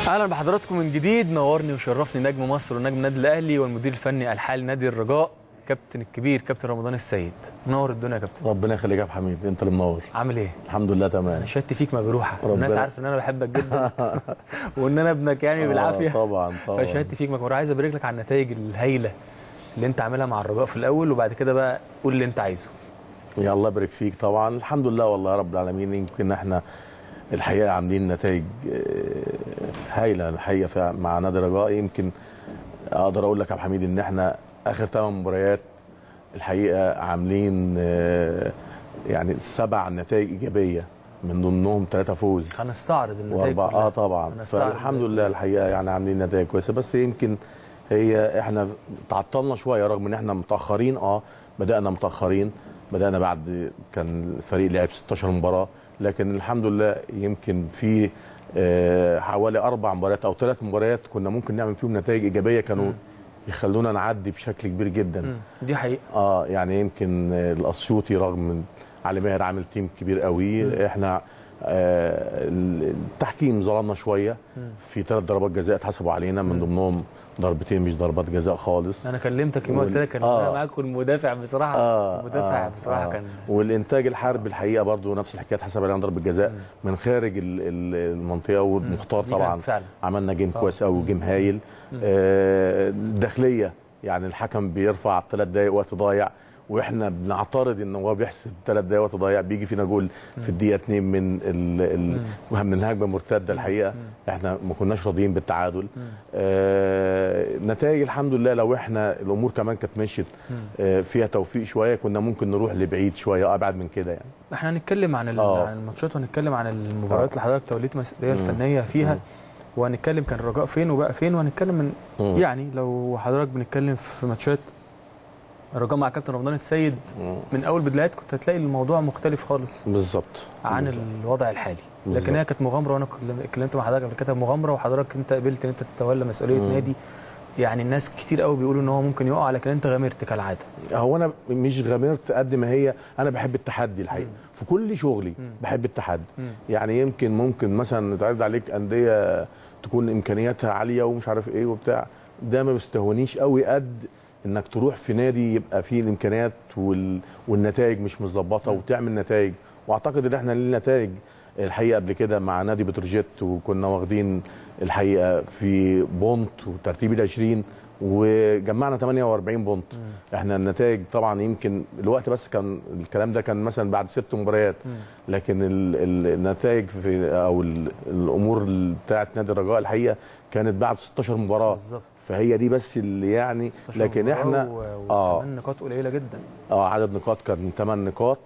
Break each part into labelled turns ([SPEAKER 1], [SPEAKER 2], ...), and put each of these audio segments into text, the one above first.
[SPEAKER 1] اهلا بحضراتكم من جديد نورني وشرفني نجم مصر ونجم النادي الاهلي والمدير الفني الحالي نادي الرجاء كابتن الكبير كابتن رمضان السيد منور الدنيا يا كابتن
[SPEAKER 2] ربنا يخليك يا أبو حميد انت اللي منور
[SPEAKER 1] عامل ايه
[SPEAKER 2] الحمد لله تمام
[SPEAKER 1] انا شهادتي فيك مجروحه
[SPEAKER 2] ربنا-
[SPEAKER 1] الناس عارفه ان انا بحبك جدا وان انا ابنك يعني
[SPEAKER 2] آه،
[SPEAKER 1] بالعافيه
[SPEAKER 2] طبعا طبعا
[SPEAKER 1] فشهادتي فيك مجروحه عايز ابارك لك على النتائج الهايله اللي انت عاملها مع الرجاء في الاول وبعد كده بقى قول اللي انت عايزه
[SPEAKER 2] يا الله يبارك فيك طبعا الحمد لله والله يا رب العالمين يمكن احنا الحقيقه عاملين نتائج آه، هايله الحقيقه في- مع نادي الرجاء يمكن اقدر اقول لك يا أبو حميد ان احنا اخر ثمان مباريات الحقيقه عاملين آه، يعني سبع نتائج ايجابيه من ضمنهم ثلاثه فوز
[SPEAKER 1] هنستعرض النتائج
[SPEAKER 2] واربعه
[SPEAKER 1] كلها.
[SPEAKER 2] اه طبعا
[SPEAKER 1] هنستعرض
[SPEAKER 2] فالحمد لله الحقيقه يعني عاملين نتائج كويسه بس يمكن هي احنا تعطلنا شويه رغم ان احنا متاخرين اه بدانا متاخرين بدانا بعد كان الفريق لعب 16 مباراه لكن الحمد لله يمكن في آه، حوالي اربع مباريات او ثلاث مباريات كنا ممكن نعمل فيهم نتائج ايجابيه كانوا يخلونا نعدي بشكل كبير جدا
[SPEAKER 1] مم. دي حقيقه
[SPEAKER 2] اه يعني يمكن آه، الاسيوطي رغم ان علي ماهر عامل تيم كبير قوي احنا آه التحكيم ظلمنا شويه في ثلاث ضربات جزاء اتحسبوا علينا من ضمنهم ضربتين مش ضربات جزاء خالص
[SPEAKER 1] انا كلمتك يوم قلت لك انا
[SPEAKER 2] آه.
[SPEAKER 1] معاك المدافع بصراحه
[SPEAKER 2] آه
[SPEAKER 1] المدافع
[SPEAKER 2] آه
[SPEAKER 1] بصراحه
[SPEAKER 2] آه
[SPEAKER 1] كان
[SPEAKER 2] والانتاج الحربي الحقيقه برضو نفس الحكايه اتحسب علينا ضربه جزاء من خارج ال- ال- المنطقه والمختار
[SPEAKER 1] دي
[SPEAKER 2] طبعا
[SPEAKER 1] كانت فعلا.
[SPEAKER 2] عملنا جيم
[SPEAKER 1] آه.
[SPEAKER 2] كويس قوي وجيم هايل آه الداخليه يعني الحكم بيرفع ثلاث دقائق وقت ضايع واحنا بنعترض ان هو بيحسب ثلاث دقائق وقت ضايع بيجي فينا جول في الدقيقه 2 من ال ال من الهجمه المرتده الحقيقه احنا ما كناش راضيين بالتعادل آه نتائج الحمد لله لو احنا الامور كمان كانت مشيت آه فيها توفيق شويه كنا ممكن نروح لبعيد شويه ابعد من كده يعني
[SPEAKER 1] احنا هنتكلم عن ال-
[SPEAKER 2] آه.
[SPEAKER 1] عن الماتشات وهنتكلم عن المباريات
[SPEAKER 2] آه.
[SPEAKER 1] اللي حضرتك توليت المسؤوليه
[SPEAKER 2] مم.
[SPEAKER 1] الفنيه فيها
[SPEAKER 2] مم.
[SPEAKER 1] وهنتكلم كان الرجاء فين وبقى فين وهنتكلم من
[SPEAKER 2] مم.
[SPEAKER 1] يعني لو حضرتك بنتكلم في ماتشات الرجاء مع كابتن رمضان السيد
[SPEAKER 2] مم.
[SPEAKER 1] من اول بدايات كنت هتلاقي الموضوع مختلف خالص
[SPEAKER 2] بالظبط
[SPEAKER 1] عن
[SPEAKER 2] بالظبط.
[SPEAKER 1] الوضع الحالي لكن
[SPEAKER 2] بالظبط.
[SPEAKER 1] هي كانت مغامره وانا كل- اتكلمت مع حضرتك قبل كده مغامره وحضرتك انت قبلت ان انت تتولى مسؤوليه
[SPEAKER 2] مم.
[SPEAKER 1] نادي يعني الناس كتير قوي بيقولوا ان هو ممكن يقع لكن انت غامرت كالعاده
[SPEAKER 2] هو انا مش غامرت قد ما هي انا بحب التحدي الحقيقه في كل شغلي
[SPEAKER 1] مم.
[SPEAKER 2] بحب التحدي
[SPEAKER 1] مم.
[SPEAKER 2] يعني يمكن ممكن مثلا يتعرض عليك انديه تكون امكانياتها عاليه ومش عارف ايه وبتاع ده ما بيستهونيش قوي قد انك تروح في نادي يبقى فيه الامكانيات وال... والنتائج مش متظبطه وتعمل نتائج واعتقد ان احنا لنا نتائج الحقيقه قبل كده مع نادي بتروجيت وكنا واخدين الحقيقه في بونت وترتيب ال 20 وجمعنا 48 بونت احنا النتائج طبعا يمكن الوقت بس كان الكلام ده كان مثلا بعد ست مباريات لكن ال- ال- النتائج في او ال- الامور بتاعت نادي الرجاء الحقيقه كانت بعد 16 مباراه
[SPEAKER 1] بالظبط
[SPEAKER 2] فهي دي بس اللي يعني لكن احنا
[SPEAKER 1] اه
[SPEAKER 2] اه
[SPEAKER 1] نقاط قليله جدا
[SPEAKER 2] اه عدد نقاط كان 8 نقاط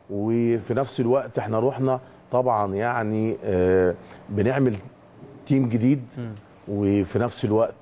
[SPEAKER 2] وفي نفس الوقت احنا رحنا طبعا يعني آه بنعمل تيم جديد
[SPEAKER 1] مم.
[SPEAKER 2] وفي نفس الوقت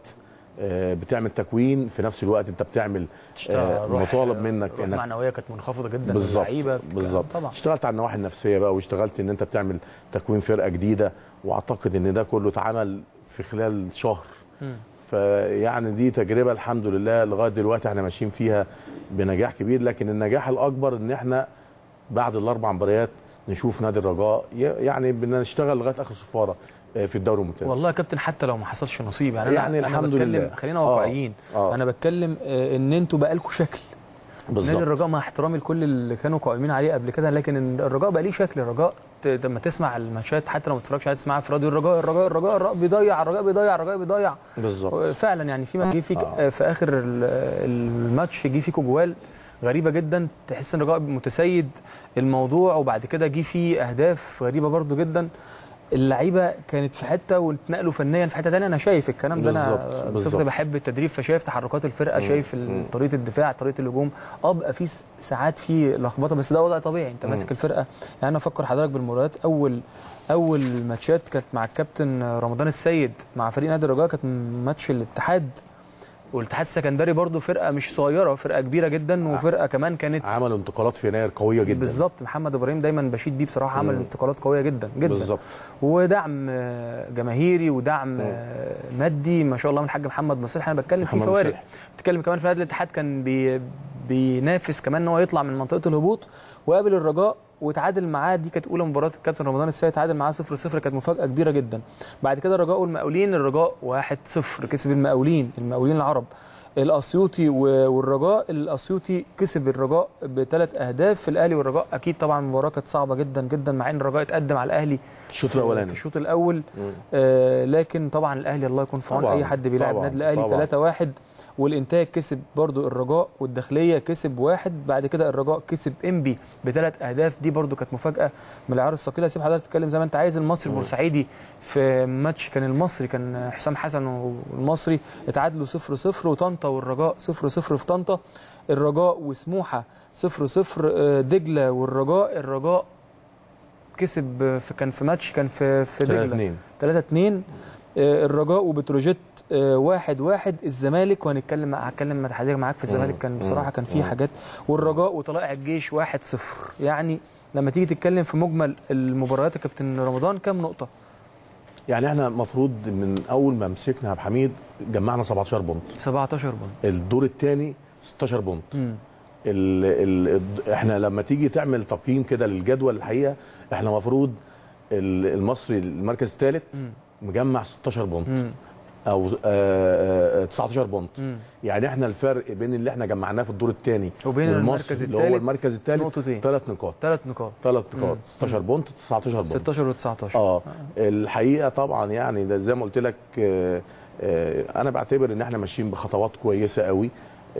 [SPEAKER 2] آه بتعمل تكوين في نفس الوقت انت بتعمل آه
[SPEAKER 1] روح-
[SPEAKER 2] مطالب منك
[SPEAKER 1] روح
[SPEAKER 2] انك
[SPEAKER 1] معنويه كانت منخفضه جدا
[SPEAKER 2] بالظبط
[SPEAKER 1] اللعيبه
[SPEAKER 2] بالظبط
[SPEAKER 1] طبعا
[SPEAKER 2] اشتغلت على النواحي النفسيه بقى واشتغلت ان انت بتعمل تكوين فرقه جديده واعتقد ان ده كله اتعمل في خلال شهر
[SPEAKER 1] مم.
[SPEAKER 2] فيعني دي تجربه الحمد لله لغايه دلوقتي احنا ماشيين فيها بنجاح كبير لكن النجاح الاكبر ان احنا بعد الاربع مباريات نشوف نادي الرجاء ي- يعني بنشتغل لغايه اخر صفاره آه، في الدوري الممتاز
[SPEAKER 1] والله يا كابتن حتى لو ما حصلش نصيب يعني,
[SPEAKER 2] يعني
[SPEAKER 1] أنا
[SPEAKER 2] الحمد
[SPEAKER 1] أنا بتكلم
[SPEAKER 2] لله.
[SPEAKER 1] خلينا
[SPEAKER 2] آه.
[SPEAKER 1] واقعيين
[SPEAKER 2] آه.
[SPEAKER 1] انا بتكلم آه، ان انتوا بقى لكم شكل نادي
[SPEAKER 2] بالظبط
[SPEAKER 1] الرجاء مع احترامي لكل اللي كانوا قائمين عليه قبل كده لكن إن الرجاء بقى ليه شكل الرجاء ت- لما تسمع الماتشات حتى لو ما تتفرجش عليها تسمعها في راديو الرجاء الرجاء الرجاء, الرجاء بيضيع الرجاء بيضيع الرجاء بيضيع
[SPEAKER 2] بالظبط
[SPEAKER 1] فعلا يعني في جه فيك
[SPEAKER 2] آه.
[SPEAKER 1] آه. في اخر ال- الماتش جه فيكوا جوال غريبه جدا تحس ان الرجاء متسيد الموضوع وبعد كده جه فيه اهداف غريبه برضو جدا اللعيبه كانت في حته واتنقلوا فنيا في حته ثانيه انا شايف الكلام ده انا
[SPEAKER 2] بالظبط،
[SPEAKER 1] بصفتي
[SPEAKER 2] بالظبط.
[SPEAKER 1] بحب التدريب فشايف تحركات الفرقه شايف ال-
[SPEAKER 2] مم.
[SPEAKER 1] طريقه الدفاع طريقه الهجوم اه بقى في س- ساعات في لخبطه بس ده وضع طبيعي انت ماسك الفرقه يعني انا افكر حضرتك بالمباريات اول اول ماتشات كانت مع الكابتن رمضان السيد مع فريق نادي الرجاء كانت ماتش الاتحاد والاتحاد السكندري برضو فرقه مش صغيره فرقه كبيره جدا وفرقه كمان كانت
[SPEAKER 2] عملوا انتقالات في يناير قويه جدا
[SPEAKER 1] بالظبط محمد ابراهيم دايما بشيد بيه بصراحه عمل
[SPEAKER 2] مم.
[SPEAKER 1] انتقالات قويه جدا جدا
[SPEAKER 2] بالظبط
[SPEAKER 1] ودعم آه، جماهيري ودعم آه، مادي ما شاء الله من الحاج محمد نصيح انا بتكلم في
[SPEAKER 2] محمد
[SPEAKER 1] فوارق
[SPEAKER 2] نصيح.
[SPEAKER 1] بتكلم كمان في نادي الاتحاد كان بي بينافس كمان ان هو يطلع من منطقه الهبوط وقابل الرجاء وتعادل معاه دي كانت اولى مباراه الكابتن رمضان السيد تعادل معاه 0 0 كانت مفاجاه كبيره جدا بعد كده الرجاء والمقاولين الرجاء 1 0 كسب المقاولين المقاولين العرب الاسيوطي و- والرجاء الاسيوطي كسب الرجاء بثلاث اهداف في الاهلي والرجاء اكيد طبعا المباراه كانت صعبه جدا جدا مع ان الرجاء اتقدم على الاهلي
[SPEAKER 2] الشوط
[SPEAKER 1] في
[SPEAKER 2] الاولاني
[SPEAKER 1] الشوط الاول
[SPEAKER 2] مم.
[SPEAKER 1] آه لكن طبعا الاهلي الله يكون في عون
[SPEAKER 2] طبعاً،
[SPEAKER 1] اي حد بيلعب
[SPEAKER 2] طبعاً،
[SPEAKER 1] النادي الاهلي
[SPEAKER 2] طبعاً.
[SPEAKER 1] 3 1 والانتاج كسب برضو الرجاء والداخليه كسب واحد بعد كده الرجاء كسب انبي بثلاث اهداف دي برضو كانت مفاجاه من العيار الثقيله سيب حضرتك تتكلم زي ما انت عايز المصري البورسعيدي في ماتش كان المصري كان حسام حسن والمصري اتعادلوا 0 0 وطنطا والرجاء 0 0 في طنطا الرجاء وسموحه 0 0 دجله والرجاء الرجاء كسب في كان في ماتش كان في في
[SPEAKER 2] 3
[SPEAKER 1] دجله
[SPEAKER 2] 2
[SPEAKER 1] 3 2 آه، الرجاء وبتروجيت آه، واحد واحد الزمالك وهنتكلم هتكلم مع حضرتك معاك في الزمالك
[SPEAKER 2] مم.
[SPEAKER 1] كان بصراحه كان في
[SPEAKER 2] مم.
[SPEAKER 1] حاجات والرجاء وطلائع الجيش واحد صفر يعني لما تيجي تتكلم في مجمل المباريات يا كابتن رمضان كام نقطه؟
[SPEAKER 2] يعني احنا المفروض من اول ما مسكنا يا عبد الحميد جمعنا 17 بونت
[SPEAKER 1] 17 بونت
[SPEAKER 2] الدور الثاني 16 بونت
[SPEAKER 1] مم.
[SPEAKER 2] ال ال احنا لما تيجي تعمل تقييم كده للجدول الحقيقه احنا المفروض ال- المصري المركز الثالث
[SPEAKER 1] مم.
[SPEAKER 2] مجمع 16 بونت
[SPEAKER 1] مم.
[SPEAKER 2] او آه، آه، 19 بونت
[SPEAKER 1] مم.
[SPEAKER 2] يعني احنا الفرق بين اللي احنا جمعناه في الدور الثاني
[SPEAKER 1] وبين المركز
[SPEAKER 2] اللي هو
[SPEAKER 1] الثالث
[SPEAKER 2] المركز الثالث
[SPEAKER 1] نقطتين.
[SPEAKER 2] ثلاث نقاط
[SPEAKER 1] ثلاث نقاط
[SPEAKER 2] ثلاث نقاط
[SPEAKER 1] مم.
[SPEAKER 2] 16 بونت 19 بونت
[SPEAKER 1] 16 و19
[SPEAKER 2] اه الحقيقه طبعا يعني ده زي ما قلت لك آه، آه، انا بعتبر ان احنا ماشيين بخطوات كويسه قوي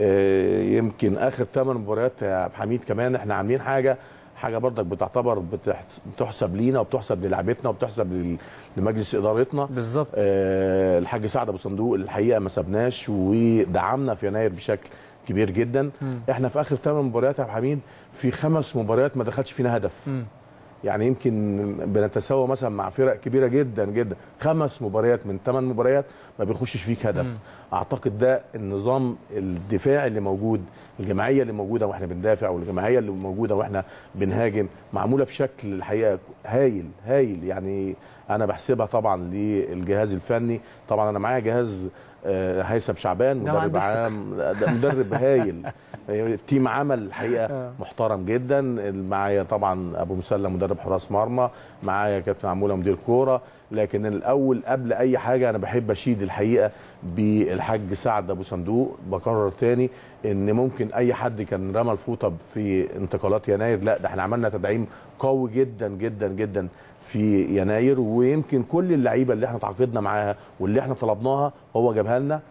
[SPEAKER 2] آه، يمكن اخر ثمان مباريات يا عبد الحميد كمان احنا عاملين حاجه حاجه برضك بتعتبر بتحس- بتحسب لينا وبتحسب للعبتنا وبتحسب لل- لمجلس ادارتنا
[SPEAKER 1] بالظبط
[SPEAKER 2] آه، الحاج سعد ابو صندوق الحقيقه ما سابناش ودعمنا في يناير بشكل كبير جدا
[SPEAKER 1] مم.
[SPEAKER 2] احنا في اخر ثمان مباريات يا عبد الحميد في خمس مباريات ما دخلش فينا هدف
[SPEAKER 1] مم.
[SPEAKER 2] يعني يمكن بنتساوى مثلا مع فرق كبيره جدا جدا خمس مباريات من ثمان مباريات ما بيخشش فيك هدف
[SPEAKER 1] مم.
[SPEAKER 2] اعتقد ده النظام الدفاعي اللي موجود الجماعيه اللي موجوده واحنا بندافع والجماعيه اللي موجوده واحنا بنهاجم معموله بشكل الحقيقه هايل هايل يعني انا بحسبها طبعا للجهاز الفني طبعا انا معايا جهاز آه، هيثم شعبان
[SPEAKER 1] ده ما
[SPEAKER 2] مدرب
[SPEAKER 1] عندوش
[SPEAKER 2] عام ده مدرب هايل التيم عمل الحقيقه
[SPEAKER 1] آه.
[SPEAKER 2] محترم جدا معايا طبعا ابو مسلم مدرب حراس مرمى معايا كابتن عموله مدير كوره لكن الاول قبل اي حاجه انا بحب اشيد الحقيقه بالحاج سعد ابو صندوق بكرر تاني ان ممكن اي حد كان رمى الفوطه في انتقالات يناير لا ده احنا عملنا تدعيم قوي جدا جدا جدا في يناير ويمكن كل اللعيبه اللي احنا تعاقدنا معاها واللي احنا طلبناها هو جابها لنا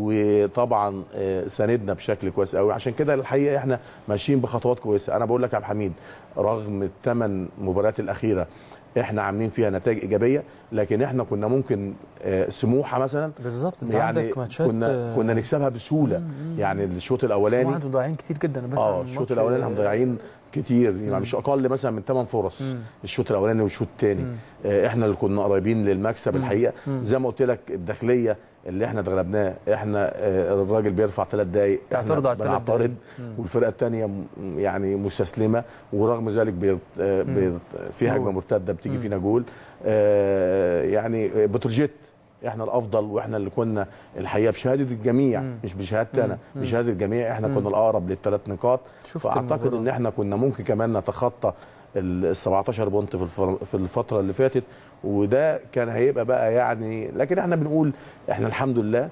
[SPEAKER 2] وطبعا آه، ساندنا بشكل كويس قوي عشان كده الحقيقه احنا ماشيين بخطوات كويسه انا بقول لك يا عبد الحميد رغم الثمان مباريات الاخيره احنا عاملين فيها نتائج ايجابيه لكن احنا كنا ممكن آه، سموحه مثلا
[SPEAKER 1] بالظبط انت
[SPEAKER 2] يعني
[SPEAKER 1] عندك ماتشات
[SPEAKER 2] كنا كنا نكسبها بسهوله يعني الشوط الاولاني
[SPEAKER 1] سموحة مضيعين كتير جدا بس
[SPEAKER 2] اه الشوط الاولاني احنا مضيعين كتير يعني مش اقل مثلا من 8 فرص
[SPEAKER 1] مم.
[SPEAKER 2] الشوط الاولاني والشوط الثاني
[SPEAKER 1] مم.
[SPEAKER 2] آه احنا اللي كنا قريبين للمكسب
[SPEAKER 1] مم.
[SPEAKER 2] الحقيقه
[SPEAKER 1] مم.
[SPEAKER 2] زي ما قلت لك الداخليه اللي احنا اتغلبناه احنا آه الراجل بيرفع ثلاث دقائق
[SPEAKER 1] تعترض على الثلاث
[SPEAKER 2] بنعترض
[SPEAKER 1] دقايق. مم.
[SPEAKER 2] والفرقه الثانيه يعني مستسلمه ورغم ذلك بيت آه بيت في هجمه
[SPEAKER 1] جول.
[SPEAKER 2] مرتده بتيجي
[SPEAKER 1] مم.
[SPEAKER 2] فينا جول آه يعني بتروجيت احنا الافضل واحنا اللي كنا الحقيقه بشهاده الجميع
[SPEAKER 1] مم.
[SPEAKER 2] مش بشهادتي انا
[SPEAKER 1] مم.
[SPEAKER 2] بشهاده الجميع احنا
[SPEAKER 1] مم.
[SPEAKER 2] كنا الاقرب للثلاث نقاط
[SPEAKER 1] شفت
[SPEAKER 2] فاعتقد
[SPEAKER 1] الموضوع
[SPEAKER 2] ان
[SPEAKER 1] ده.
[SPEAKER 2] احنا كنا ممكن كمان نتخطى ال 17 بونت في الفر- في الفتره اللي فاتت وده كان هيبقى بقى يعني لكن احنا بنقول احنا الحمد لله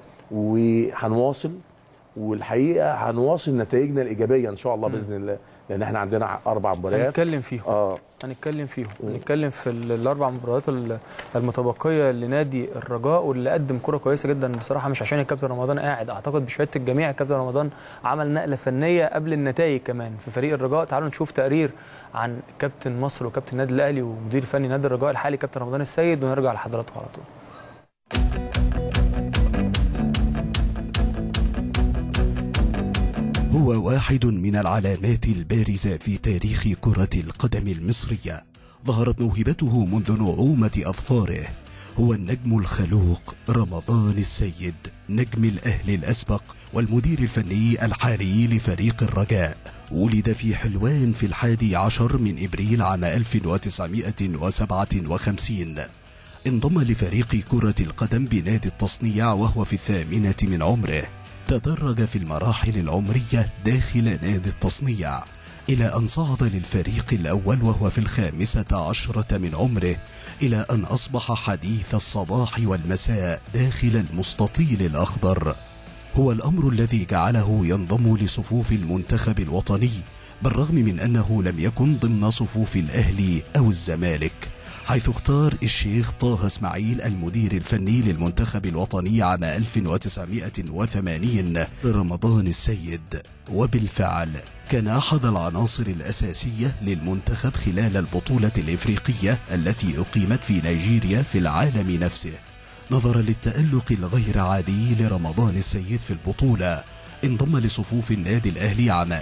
[SPEAKER 2] وهنواصل والحقيقه هنواصل نتائجنا الايجابيه ان شاء الله
[SPEAKER 1] مم.
[SPEAKER 2] باذن الله لان احنا عندنا اربع مباريات
[SPEAKER 1] هنتكلم فيهم
[SPEAKER 2] اه
[SPEAKER 1] هنتكلم فيهم
[SPEAKER 2] مم.
[SPEAKER 1] هنتكلم في ال- الاربع مباريات ال- المتبقيه لنادي الرجاء واللي قدم كره كويسه جدا بصراحه مش عشان الكابتن رمضان قاعد اعتقد بشهاده الجميع الكابتن رمضان عمل نقله فنيه قبل النتائج كمان في فريق الرجاء تعالوا نشوف تقرير عن كابتن مصر وكابتن النادي الاهلي ومدير فني نادي الرجاء الحالي كابتن رمضان السيد ونرجع لحضراتكم على طول
[SPEAKER 3] هو واحد من العلامات البارزة في تاريخ كرة القدم المصرية ظهرت موهبته منذ نعومة أظفاره هو النجم الخلوق رمضان السيد نجم الأهل الأسبق والمدير الفني الحالي لفريق الرجاء ولد في حلوان في الحادي عشر من إبريل عام 1957 انضم لفريق كرة القدم بنادي التصنيع وهو في الثامنة من عمره تدرج في المراحل العمرية داخل نادي التصنيع إلى أن صعد للفريق الأول وهو في الخامسة عشرة من عمره إلى أن أصبح حديث الصباح والمساء داخل المستطيل الأخضر هو الأمر الذي جعله ينضم لصفوف المنتخب الوطني بالرغم من أنه لم يكن ضمن صفوف الأهلي أو الزمالك حيث اختار الشيخ طه اسماعيل المدير الفني للمنتخب الوطني عام 1980 رمضان السيد وبالفعل كان أحد العناصر الأساسية للمنتخب خلال البطولة الإفريقية التي أقيمت في نيجيريا في العالم نفسه نظرا للتألق الغير عادي لرمضان السيد في البطولة انضم لصفوف النادي الأهلي عام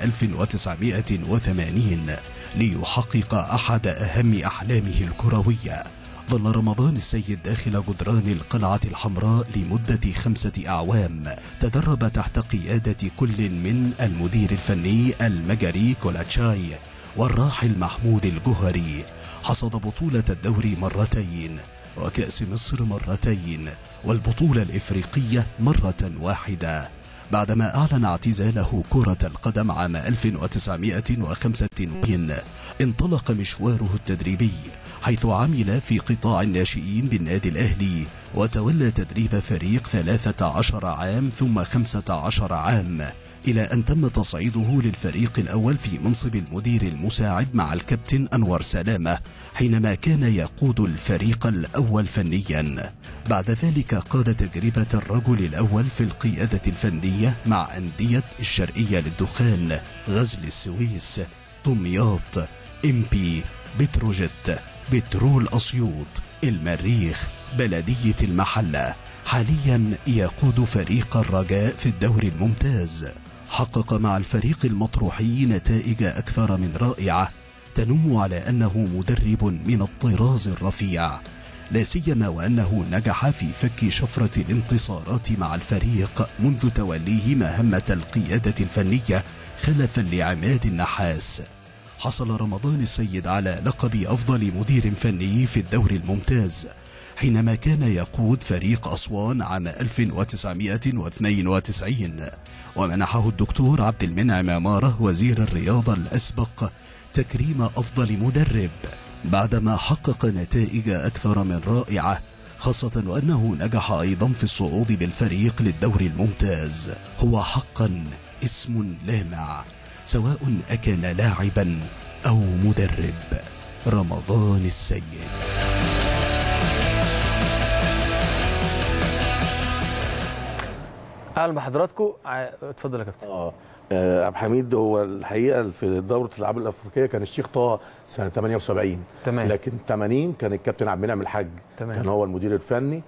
[SPEAKER 3] 1980 ليحقق أحد أهم أحلامه الكروية ظل رمضان السيد داخل جدران القلعة الحمراء لمدة خمسة أعوام تدرب تحت قيادة كل من المدير الفني المجري كولاتشاي والراحل محمود الجهري حصد بطولة الدوري مرتين وكأس مصر مرتين والبطولة الإفريقية مرة واحدة بعدما أعلن اعتزاله كرة القدم عام 1985 انطلق مشواره التدريبي حيث عمل في قطاع الناشئين بالنادي الأهلي وتولى تدريب فريق 13 عام ثم 15 عام إلى أن تم تصعيده للفريق الأول في منصب المدير المساعد مع الكابتن أنور سلامة حينما كان يقود الفريق الأول فنيا بعد ذلك قاد تجربة الرجل الأول في القيادة الفنية مع أندية الشرقية للدخان غزل السويس دمياط إمبي بتروجيت بترول أسيوط المريخ بلدية المحلة حاليا يقود فريق الرجاء في الدوري الممتاز حقق مع الفريق المطروحي نتائج أكثر من رائعة تنم على أنه مدرب من الطراز الرفيع لا سيما وأنه نجح في فك شفرة الانتصارات مع الفريق منذ توليه مهمة القيادة الفنية خلفا لعماد النحاس حصل رمضان السيد على لقب أفضل مدير فني في الدوري الممتاز حينما كان يقود فريق أسوان عام 1992 ومنحه الدكتور عبد المنعم عمارة وزير الرياضة الأسبق تكريم أفضل مدرب بعدما حقق نتائج أكثر من رائعة خاصة وأنه نجح أيضا في الصعود بالفريق للدوري الممتاز هو حقا اسم لامع سواء أكان لاعبا أو مدرب رمضان السيد
[SPEAKER 1] اهلا بحضراتكم ع- اتفضل يا كابتن
[SPEAKER 2] اه آه، عبد الحميد هو الحقيقه في دوره الالعاب الافريقيه كان الشيخ طه سنه 78
[SPEAKER 1] تمام.
[SPEAKER 2] لكن 80 كان الكابتن عبد المنعم الحاج
[SPEAKER 1] تمام.
[SPEAKER 2] كان هو المدير الفني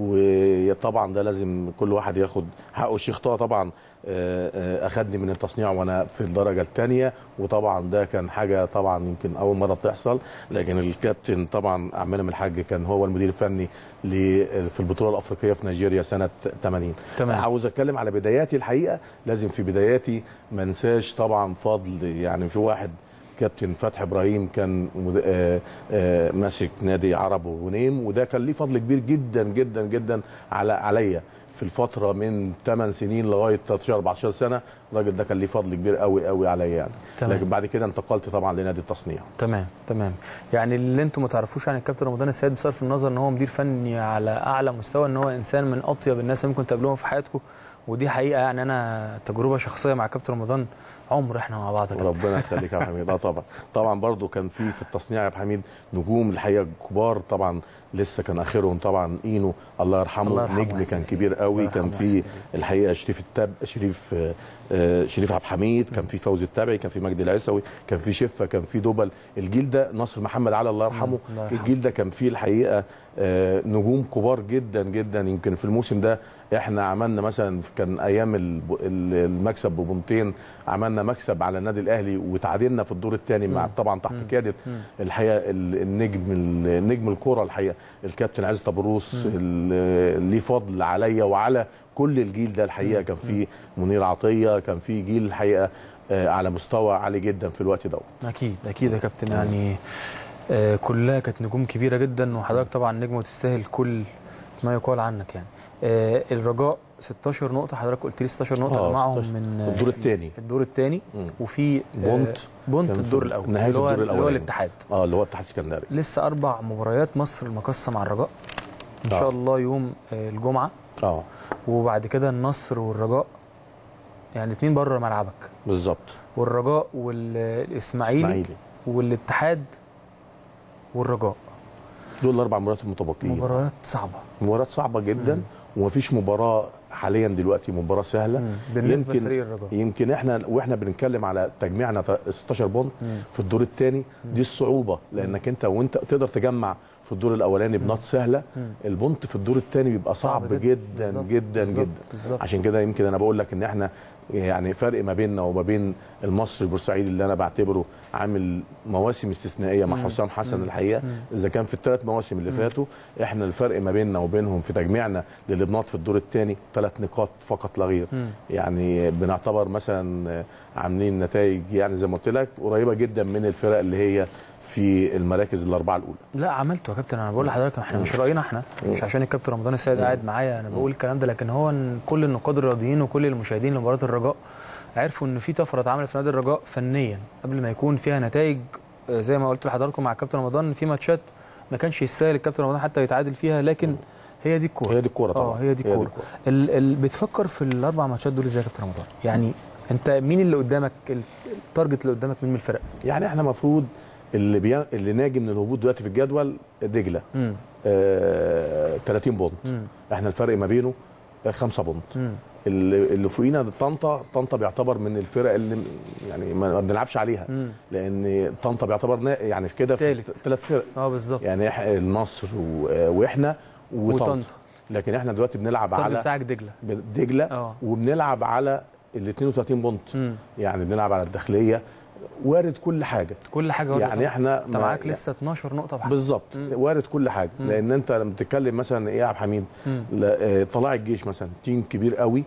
[SPEAKER 2] وطبعا ده لازم كل واحد ياخد حقه الشيخ طه طبعا آه، آه، اخدني من التصنيع وانا في الدرجه الثانيه وطبعا ده كان حاجه طبعا يمكن اول مره بتحصل لكن الكابتن طبعا عبد المنعم الحاج كان هو المدير الفني ل- في البطوله الافريقيه في نيجيريا سنه 80
[SPEAKER 1] تمام.
[SPEAKER 2] عاوز اتكلم على بداياتي الحقيقه لازم في بداياتي ما انساش طبعا فضل يعني في واحد كابتن فتحي ابراهيم كان مد- آه، آه، ماسك نادي عرب وغنيم وده كان ليه فضل كبير جدا جدا جدا على عليا في الفتره من 8 سنين لغايه 13 14 سنه الراجل ده كان ليه فضل كبير قوي قوي عليا يعني
[SPEAKER 1] تمام.
[SPEAKER 2] لكن بعد كده انتقلت طبعا لنادي التصنيع
[SPEAKER 1] تمام تمام يعني اللي انتم ما تعرفوش عن الكابتن رمضان السيد بصرف النظر ان هو مدير فني على اعلى مستوى ان هو انسان من اطيب الناس اللي ممكن تقابلوهم في حياتكم ودي حقيقه يعني انا تجربه شخصيه مع كابتن رمضان عمر احنا مع بعض يا كابتن.
[SPEAKER 2] ربنا يخليك يا عبد الحميد اه طبعا طبعا برضو كان في في التصنيع يا عبد الحميد نجوم الحقيقه كبار طبعا لسه كان اخرهم طبعا اينو الله يرحمه,
[SPEAKER 1] الله يرحمه
[SPEAKER 2] نجم
[SPEAKER 1] يا
[SPEAKER 2] كان
[SPEAKER 1] سيدي.
[SPEAKER 2] كبير قوي
[SPEAKER 1] الله
[SPEAKER 2] كان
[SPEAKER 1] يرحمه يا
[SPEAKER 2] في
[SPEAKER 1] سيدي.
[SPEAKER 2] الحقيقه شريف التاب شريف آه، آه، شريف عبد الحميد كان في فوزي التابعي كان في مجدي العيسوي كان في شفه كان في دبل الجيل ده ناصر محمد علي الله يرحمه
[SPEAKER 1] الله يرحمه.
[SPEAKER 2] الجيل ده كان فيه الحقيقه آه، نجوم كبار جدا جدا يمكن في الموسم ده احنا عملنا مثلا كان ايام الب- ال- المكسب ببنطين عملنا مكسب على النادي الاهلي وتعادلنا في الدور الثاني مع طبعا تحت قياده الحقيقه ال- النجم ال- نجم الكره الحقيقه الكابتن عزت ابو روس ال- ليه فضل عليا وعلى كل الجيل ده الحقيقه كان في منير عطيه كان في جيل الحقيقه آه، على مستوى عالي جدا في الوقت دوت
[SPEAKER 1] اكيد اكيد يا كابتن يعني آه كلها كانت نجوم كبيره جدا وحضرتك طبعا نجم وتستاهل كل ما يقال عنك يعني آه الرجاء 16 نقطه حضرتك قلت لي 16 نقطه
[SPEAKER 2] آه،
[SPEAKER 1] معاهم
[SPEAKER 2] 16.
[SPEAKER 1] من
[SPEAKER 2] الدور الثاني
[SPEAKER 1] الدور الثاني
[SPEAKER 2] مم.
[SPEAKER 1] وفي آه،
[SPEAKER 2] بونت
[SPEAKER 1] بونت
[SPEAKER 2] كان في
[SPEAKER 1] الدور الاول
[SPEAKER 2] نهاية
[SPEAKER 1] اللي هو
[SPEAKER 2] الدور
[SPEAKER 1] اللي هو
[SPEAKER 2] الأولاني.
[SPEAKER 1] الاتحاد
[SPEAKER 2] اه اللي هو الاتحاد السكندري
[SPEAKER 1] لسه اربع مباريات مصر المقصه مع الرجاء ان
[SPEAKER 2] آه.
[SPEAKER 1] شاء الله يوم آه، الجمعه
[SPEAKER 2] اه
[SPEAKER 1] وبعد كده النصر والرجاء يعني اتنين بره ملعبك
[SPEAKER 2] بالظبط
[SPEAKER 1] والرجاء والاسماعيلي
[SPEAKER 2] اسماعيلي
[SPEAKER 1] والاتحاد والرجاء
[SPEAKER 2] دول الاربع مباريات المتبقيين
[SPEAKER 1] مباريات صعبه
[SPEAKER 2] مباريات صعبه جدا ومفيش مباراه حاليا دلوقتي مباراه سهله
[SPEAKER 1] مم. بالنسبه
[SPEAKER 2] يمكن
[SPEAKER 1] لفريق الرجاء
[SPEAKER 2] يمكن احنا واحنا بنتكلم على تجميعنا 16 بونت
[SPEAKER 1] مم.
[SPEAKER 2] في الدور الثاني دي الصعوبه لانك انت وانت تقدر تجمع في الدور الاولاني بنات سهله
[SPEAKER 1] مم.
[SPEAKER 2] البونت في الدور الثاني بيبقى صعب,
[SPEAKER 1] صعب جدا.
[SPEAKER 2] جدا
[SPEAKER 1] بالظبط.
[SPEAKER 2] جدا
[SPEAKER 1] بالظبط.
[SPEAKER 2] جدا
[SPEAKER 1] بالظبط.
[SPEAKER 2] عشان كده يمكن انا بقول لك ان احنا يعني فرق ما بيننا وما بين المصري البورسعيدي اللي انا بعتبره عامل مواسم استثنائيه مع
[SPEAKER 1] مم.
[SPEAKER 2] حسام حسن
[SPEAKER 1] مم.
[SPEAKER 2] الحقيقه
[SPEAKER 1] مم.
[SPEAKER 2] اذا كان في الثلاث مواسم اللي فاتوا احنا الفرق ما بيننا وبينهم في تجميعنا للبنات في الدور الثاني ثلاث نقاط فقط لا غير
[SPEAKER 1] مم.
[SPEAKER 2] يعني بنعتبر مثلا عاملين نتائج يعني زي ما قلت لك قريبه جدا من الفرق اللي هي في المراكز الاربعه الاولى
[SPEAKER 1] لا عملته يا كابتن انا بقول لحضرتك احنا مش راينا احنا مش عشان الكابتن رمضان السيد قاعد معايا انا بقول الكلام ده لكن هو ان كل النقاد الرياضيين وكل المشاهدين لمباراه الرجاء عرفوا ان في طفره اتعملت في نادي الرجاء فنيا قبل ما يكون فيها نتائج آه، زي ما قلت لحضراتكم مع الكابتن رمضان ان في ماتشات ما كانش يستاهل الكابتن رمضان حتى يتعادل فيها لكن هي دي الكوره
[SPEAKER 2] هي دي الكوره طبعا
[SPEAKER 1] اه هي دي الكوره ال ال بتفكر في الاربع ماتشات دول ازاي يا كابتن رمضان يعني انت مين اللي قدامك ال- التارجت اللي قدامك مين من الفرق
[SPEAKER 2] يعني احنا المفروض اللي بي... اللي ناجي من الهبوط دلوقتي في الجدول دجله
[SPEAKER 1] امم
[SPEAKER 2] آه... 30 بونت
[SPEAKER 1] مم.
[SPEAKER 2] احنا الفرق ما بينه 5 بونت
[SPEAKER 1] امم
[SPEAKER 2] اللي اللي فوقينا طنطا طنطا بيعتبر من الفرق اللي يعني ما ما بنلعبش عليها
[SPEAKER 1] مم.
[SPEAKER 2] لان طنطا بيعتبر نا- يعني في كده في
[SPEAKER 1] تالت.
[SPEAKER 2] ثلاث فرق
[SPEAKER 1] اه بالظبط
[SPEAKER 2] يعني إح- النصر و- واحنا وطنطا
[SPEAKER 1] وطنطا
[SPEAKER 2] لكن احنا دلوقتي بنلعب
[SPEAKER 1] التارجت
[SPEAKER 2] على
[SPEAKER 1] بتاعك دجله
[SPEAKER 2] دجله
[SPEAKER 1] اه
[SPEAKER 2] وبنلعب على ال 32 بونت
[SPEAKER 1] امم
[SPEAKER 2] يعني بنلعب على الداخليه وارد كل حاجه
[SPEAKER 1] كل حاجه واردة
[SPEAKER 2] يعني
[SPEAKER 1] طبعاً.
[SPEAKER 2] احنا
[SPEAKER 1] انت
[SPEAKER 2] ما-
[SPEAKER 1] معاك لسه 12 نقطه بحاجة.
[SPEAKER 2] بالظبط
[SPEAKER 1] مم.
[SPEAKER 2] وارد كل حاجه
[SPEAKER 1] مم.
[SPEAKER 2] لان انت لما بتتكلم مثلا ايه يا عبد الحميد
[SPEAKER 1] مم.
[SPEAKER 2] لا، آه، طلائع الجيش مثلا تيم كبير قوي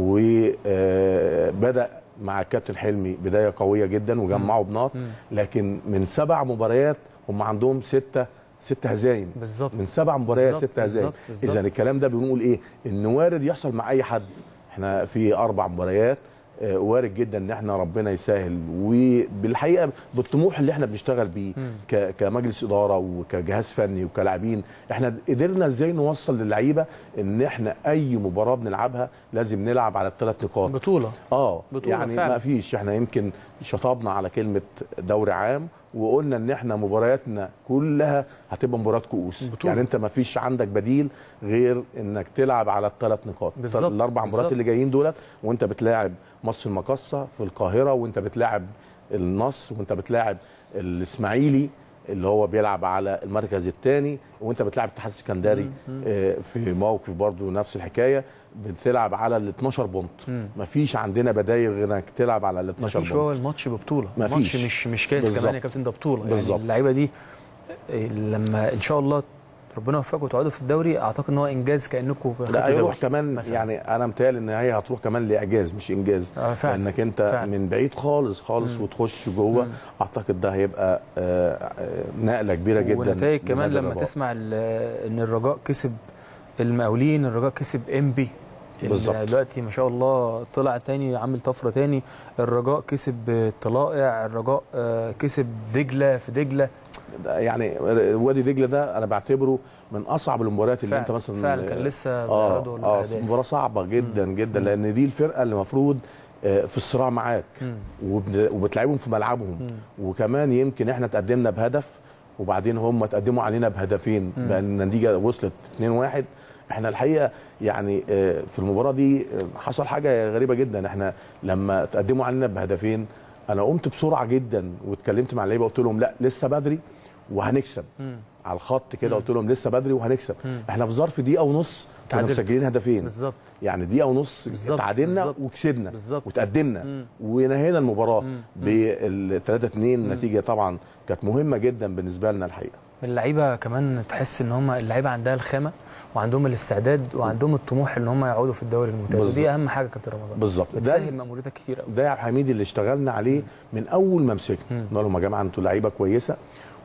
[SPEAKER 2] وبدا مع الكابتن حلمي بدايه قويه جدا وجمعوا بناط
[SPEAKER 1] مم.
[SPEAKER 2] لكن من سبع مباريات هم عندهم سته ست هزايم
[SPEAKER 1] بالظبط
[SPEAKER 2] من سبع مباريات
[SPEAKER 1] بالظبط،
[SPEAKER 2] ست هزايم
[SPEAKER 1] بالظبط، بالظبط.
[SPEAKER 2] اذا الكلام ده بنقول ايه ان وارد يحصل مع اي حد احنا في اربع مباريات آه، وارد جدا ان احنا ربنا يسهل وبالحقيقه بالطموح اللي احنا بنشتغل بيه
[SPEAKER 1] مم.
[SPEAKER 2] ك- كمجلس اداره وكجهاز فني وكلاعبين احنا قدرنا ازاي نوصل للعيبه ان احنا اي مباراه بنلعبها لازم نلعب على الثلاث نقاط
[SPEAKER 1] بطوله
[SPEAKER 2] اه
[SPEAKER 1] بطولة
[SPEAKER 2] يعني
[SPEAKER 1] فعلا.
[SPEAKER 2] ما فيش احنا يمكن شطبنا على كلمه دوري عام وقلنا ان احنا مبارياتنا كلها هتبقى مباريات كؤوس
[SPEAKER 1] بطولة.
[SPEAKER 2] يعني انت ما فيش عندك بديل غير انك تلعب على الثلاث نقاط
[SPEAKER 1] بالظبط،
[SPEAKER 2] الاربع
[SPEAKER 1] بالظبط.
[SPEAKER 2] مباريات اللي جايين دولت وانت بتلاعب مصر المقاصه في القاهره وانت بتلاعب النصر وانت بتلاعب الاسماعيلي اللي هو بيلعب على المركز الثاني وانت بتلعب الاتحاد السكندري آه، في موقف برضو نفس الحكايه بتلعب على ال 12 بونت
[SPEAKER 1] مم.
[SPEAKER 2] مفيش عندنا بدايل غير انك تلعب على ال 12
[SPEAKER 1] مفيش هو
[SPEAKER 2] بونت
[SPEAKER 1] الماتش ببطوله
[SPEAKER 2] مفيش.
[SPEAKER 1] الماتش مش مش كاس
[SPEAKER 2] بالظبط.
[SPEAKER 1] كمان يا كابتن ده بطوله
[SPEAKER 2] بالظبط.
[SPEAKER 1] يعني اللعيبه دي إيه، لما ان شاء الله ربنا يوفقكم وتقعدوا في الدوري اعتقد ان هو انجاز كانكم
[SPEAKER 2] لا
[SPEAKER 1] خدتوا
[SPEAKER 2] هيروح
[SPEAKER 1] دوري
[SPEAKER 2] كمان
[SPEAKER 1] مثلاً.
[SPEAKER 2] يعني انا متهيألي ان هي هتروح كمان لاعجاز مش انجاز
[SPEAKER 1] آه، فعلا.
[SPEAKER 2] لانك انت
[SPEAKER 1] فعلا.
[SPEAKER 2] من بعيد خالص خالص
[SPEAKER 1] مم.
[SPEAKER 2] وتخش جوه
[SPEAKER 1] مم.
[SPEAKER 2] اعتقد ده هيبقى آه، آه، نقله كبيره جدا
[SPEAKER 1] ونتائج كمان
[SPEAKER 2] لنادي
[SPEAKER 1] لما
[SPEAKER 2] الرجاء.
[SPEAKER 1] تسمع ال- ان الرجاء كسب المقاولين الرجاء كسب انبي
[SPEAKER 2] بالظبط.
[SPEAKER 1] دلوقتي ما شاء الله طلع تاني عامل طفره تاني الرجاء كسب طلائع الرجاء آه، كسب دجله في دجله
[SPEAKER 2] ده يعني وادي دجله ده انا بعتبره من اصعب المباريات اللي
[SPEAKER 1] فعلا
[SPEAKER 2] انت مثلا
[SPEAKER 1] فعلا كان لسه
[SPEAKER 2] اه
[SPEAKER 1] بيعرضوا
[SPEAKER 2] اه
[SPEAKER 1] الأهداف.
[SPEAKER 2] مباراه صعبه جدا جدا لان دي الفرقه اللي المفروض آه، في الصراع معاك
[SPEAKER 1] مم.
[SPEAKER 2] وبن- وبتلعبهم في ملعبهم وكمان يمكن احنا تقدمنا بهدف وبعدين هم تقدموا علينا بهدفين بقى النتيجه وصلت 2-1 احنا الحقيقه يعني آه، في المباراه دي آه، حصل حاجه غريبه جدا احنا لما تقدموا علينا بهدفين انا قمت بسرعه جدا واتكلمت مع اللعيبه قلت لهم لا لسه بدري وهنكسب
[SPEAKER 1] مم.
[SPEAKER 2] على الخط كده قلت لهم لسه بدري وهنكسب
[SPEAKER 1] مم.
[SPEAKER 2] احنا في ظرف دقيقه ونص كنا
[SPEAKER 1] تعادلت.
[SPEAKER 2] مسجلين هدفين
[SPEAKER 1] بالظبط
[SPEAKER 2] يعني دقيقه ونص
[SPEAKER 1] بالظبط،
[SPEAKER 2] تعادلنا
[SPEAKER 1] بالظبط.
[SPEAKER 2] وكسبنا
[SPEAKER 1] بالظبط.
[SPEAKER 2] وتقدمنا
[SPEAKER 1] مم.
[SPEAKER 2] ونهينا المباراه
[SPEAKER 1] مم.
[SPEAKER 2] بال 3 2 نتيجه طبعا كانت مهمه جدا بالنسبه لنا الحقيقه
[SPEAKER 1] اللعيبه كمان تحس ان هم اللعيبه عندها الخامه وعندهم الاستعداد وعندهم الطموح ان هم يقعدوا في الدوري الممتاز
[SPEAKER 2] بالظبط.
[SPEAKER 1] ودي اهم حاجه يا كابتن رمضان
[SPEAKER 2] بالظبط ده
[SPEAKER 1] بتسهل مأموريتك كتير قوي
[SPEAKER 2] ده يا عبد الحميد اللي اشتغلنا عليه من اول ما مسكنا
[SPEAKER 1] مم.
[SPEAKER 2] قلنا لهم يا جماعه انتوا لعيبه كويسه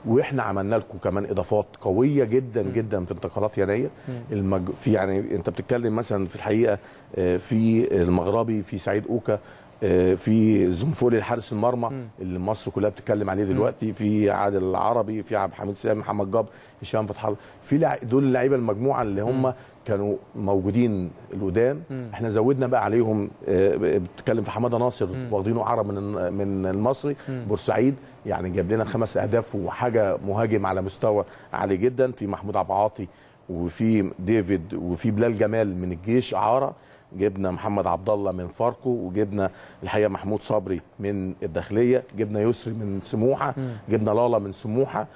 [SPEAKER 2] واحنا عملنا لكم كمان اضافات قويه جدا جدا في انتقالات يناير المج... في يعني انت بتتكلم مثلا في الحقيقه آه، في المغربي في سعيد اوكا آه، في زنفولي الحارس المرمى اللي مصر كلها بتتكلم عليه دلوقتي في عادل العربي في عبد الحميد سامي محمد جاب هشام فتح الله في لع... دول اللعيبه المجموعه اللي هم كانوا موجودين القدام احنا زودنا بقى عليهم آه، بتتكلم في حماده ناصر واخدينه عرب من من المصري بورسعيد يعني جاب لنا خمس اهداف وحاجه مهاجم على مستوى عالي جدا في محمود عبد العاطي وفي ديفيد وفي بلال جمال من الجيش اعاره جبنا محمد عبد الله من فاركو وجبنا الحقيقه محمود صبري من الداخليه جبنا يسري من سموحه جبنا لالا من سموحه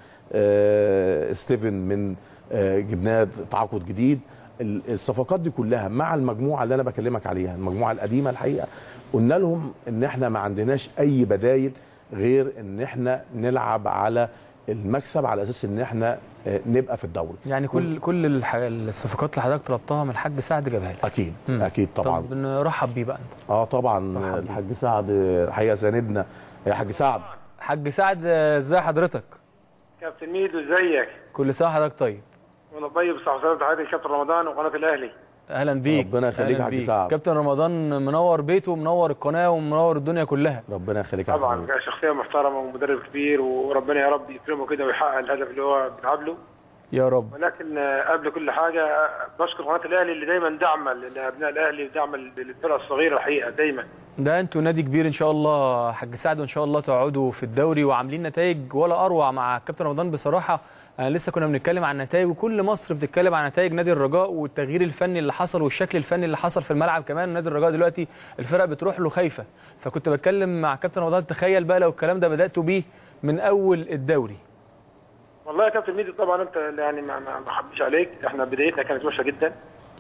[SPEAKER 2] آه ستيفن من آه جبناه تعاقد جديد ال- الصفقات دي كلها مع المجموعه اللي انا بكلمك عليها المجموعه القديمه الحقيقه قلنا لهم ان احنا ما عندناش اي بدايل غير ان احنا نلعب على المكسب على اساس ان احنا آه، نبقى في الدوري
[SPEAKER 1] يعني كل كل الح- الصفقات اللي حضرتك طلبتها من الحاج سعد جابها لك
[SPEAKER 2] اكيد
[SPEAKER 1] مم.
[SPEAKER 2] اكيد طبعا
[SPEAKER 1] طب نرحب بيه بقى انت
[SPEAKER 2] اه طبعا
[SPEAKER 1] مرحبا.
[SPEAKER 2] الحاج سعد آه، الحقيقه ساندنا يا حاج سعد
[SPEAKER 1] حاج سعد آه، ازاي حضرتك
[SPEAKER 4] كابتن ميدو ازيك؟
[SPEAKER 1] كل سنه وحضرتك طيب
[SPEAKER 4] وانا طيب صح وسلامة تحياتي لكابتن رمضان وقناه الاهلي.
[SPEAKER 1] اهلا بيك
[SPEAKER 2] ربنا يخليك
[SPEAKER 1] أهلاً
[SPEAKER 2] يا حاج
[SPEAKER 1] بيك.
[SPEAKER 2] سعد.
[SPEAKER 1] كابتن رمضان منور بيته ومنور القناه ومنور الدنيا كلها
[SPEAKER 2] ربنا يخليك يا
[SPEAKER 4] طبعا
[SPEAKER 2] حبيبي.
[SPEAKER 4] شخصيه محترمه ومدرب كبير وربنا يا رب يكرمه كده ويحقق الهدف اللي هو بيلعب له
[SPEAKER 1] يا رب
[SPEAKER 4] ولكن آه، قبل كل حاجه آه، بشكر قناه الاهلي اللي دايما داعمه لابناء الاهلي وداعمه للفرقه الصغيره الحقيقه دايما.
[SPEAKER 1] ده انتوا نادي كبير ان شاء الله حاج سعد وان شاء الله تقعدوا في الدوري وعاملين نتائج ولا اروع مع كابتن رمضان بصراحه انا لسه كنا بنتكلم عن نتائج وكل مصر بتتكلم عن نتائج نادي الرجاء والتغيير الفني اللي حصل والشكل الفني اللي حصل في الملعب كمان نادي الرجاء دلوقتي الفرق بتروح له خايفه فكنت بتكلم مع كابتن رمضان تخيل بقى لو الكلام ده بداتوا بيه من اول الدوري
[SPEAKER 4] والله يا كابتن ميدو طبعا انت يعني ما ما ما حبيش عليك احنا بدايتنا كانت وحشه جدا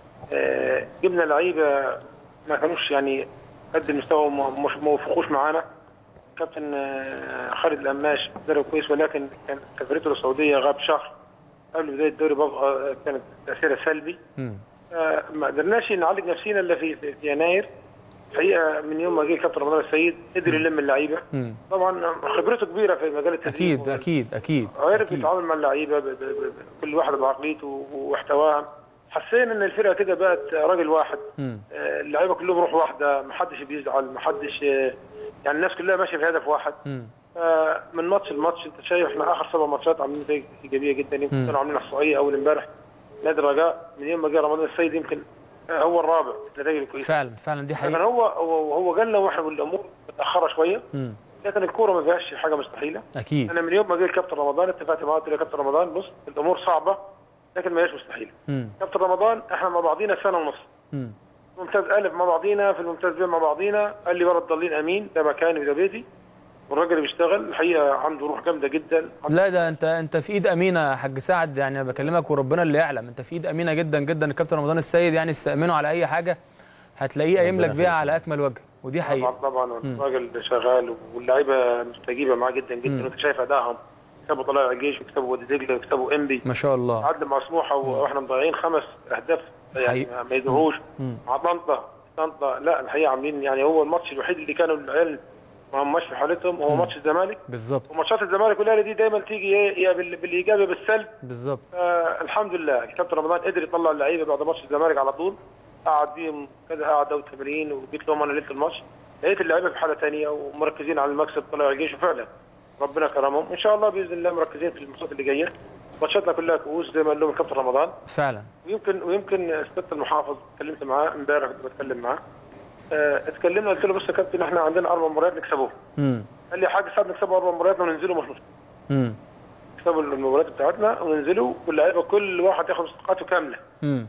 [SPEAKER 4] آه، جبنا لعيبه ما كانوش يعني قد المستوى وما- مش ما وفقوش معانا كابتن آه، خالد القماش مدرب كويس ولكن كان سفريته للسعوديه غاب شهر قبل بدايه الدوري بقى كانت تاثيرها سلبي
[SPEAKER 1] مم.
[SPEAKER 4] آه، ما قدرناش نعالج نفسينا الا في في في يناير الحقيقه من يوم ما جه كابتن رمضان السيد قدر يلم اللعيبه
[SPEAKER 1] مم.
[SPEAKER 4] طبعا خبرته كبيره في مجال التدريب
[SPEAKER 1] اكيد
[SPEAKER 4] ومجال-
[SPEAKER 1] اكيد اكيد
[SPEAKER 4] عرف
[SPEAKER 1] أكيد.
[SPEAKER 4] يتعامل مع اللعيبه ب- ب- ب- كل واحد بعقليته واحتواها حسينا ان الفرقه كده بقت راجل واحد
[SPEAKER 1] مم.
[SPEAKER 4] آه، اللعيبه كلهم روح واحده ما حدش بيزعل ما حدش آه، يعني الناس كلها ماشيه في هدف واحد
[SPEAKER 1] مم.
[SPEAKER 4] آه، من ماتش لماتش انت شايف احنا اخر سبع ماتشات عاملين نتائج ايجابيه جدا يمكن
[SPEAKER 1] مم.
[SPEAKER 4] كانوا عاملين احصائيه اول امبارح نادي الرجاء من يوم ما جه رمضان السيد يمكن آه، هو الرابع في النتائج الكويسه
[SPEAKER 1] فعلا فعلا دي
[SPEAKER 4] لكن
[SPEAKER 1] حقيقه
[SPEAKER 4] هو هو هو جالنا واحنا والامور متاخره شويه
[SPEAKER 1] مم.
[SPEAKER 4] لكن الكوره ما فيهاش حاجه مستحيله
[SPEAKER 1] اكيد
[SPEAKER 4] انا من يوم ما جه الكابتن رمضان اتفقت معاه قلت له يا كابتن رمضان بص الامور صعبه لكن ما هيش مستحيله
[SPEAKER 1] مم.
[SPEAKER 4] كابتن رمضان احنا مع بعضينا سنه ونص
[SPEAKER 1] مم.
[SPEAKER 4] ممتاز الف مع بعضينا في الممتاز ب مع بعضينا قال لي برد ضالين امين ده مكاني وده بيتي والراجل اللي بيشتغل الحقيقه عنده روح جامده جدا
[SPEAKER 1] لا ده انت انت في ايد امينه يا حاج سعد يعني انا بكلمك وربنا اللي يعلم انت في ايد امينه جدا جدا الكابتن رمضان السيد يعني استامنه على اي حاجه هتلاقيه قايم لك بيها
[SPEAKER 2] يخليك.
[SPEAKER 1] على اكمل وجه ودي
[SPEAKER 4] طبعا
[SPEAKER 1] حقيقه
[SPEAKER 4] طبعا الراجل شغال واللعيبه مستجيبه معاه جدا جدا وانت شايف ادائهم كسبوا طلائع الجيش وكسبوا وادي دجله وكسبوا انبي
[SPEAKER 1] ما شاء الله
[SPEAKER 4] عدل مع سموحه واحنا مضيعين خمس اهداف يعني
[SPEAKER 1] حقيقي.
[SPEAKER 4] ما يدهوش
[SPEAKER 1] مم.
[SPEAKER 4] مع طنطا طنطا لا الحقيقه عاملين يعني هو الماتش الوحيد اللي كانوا العيال ما هماش في حالتهم هو ماتش الزمالك
[SPEAKER 1] بالظبط
[SPEAKER 4] وماتشات الزمالك والاهلي دي دايما تيجي ايه يا بال- بالايجاب يا بالسلب
[SPEAKER 1] بالظبط
[SPEAKER 4] آه الحمد لله الكابتن رمضان قدر يطلع اللعيبه بعد ماتش الزمالك على طول قعد بيهم كذا قعد دوري تمرين وجيت لهم انا ليله الماتش لقيت اللعيبه في حاله ثانيه ومركزين على المكسب طلع الجيش وفعلا ربنا كرمهم ان شاء الله باذن الله مركزين في الماتشات اللي جايه ماتشاتنا كلها كؤوس زي ما قال لهم الكابتن رمضان
[SPEAKER 1] فعلا
[SPEAKER 4] ويمكن ويمكن سياده المحافظ اتكلمت معاه امبارح كنت بتكلم معاه آه، اتكلمنا قلت له بص يا كابتن احنا عندنا اربع مباريات نكسبوهم
[SPEAKER 1] امم
[SPEAKER 4] قال لي يا حاج سعد نكسبوا اربع مباريات وننزلوا مش مشكله
[SPEAKER 1] امم
[SPEAKER 4] نكسبوا المباريات بتاعتنا وننزلوا واللعيبه كل واحد ياخد استحقاقاته كامله
[SPEAKER 1] امم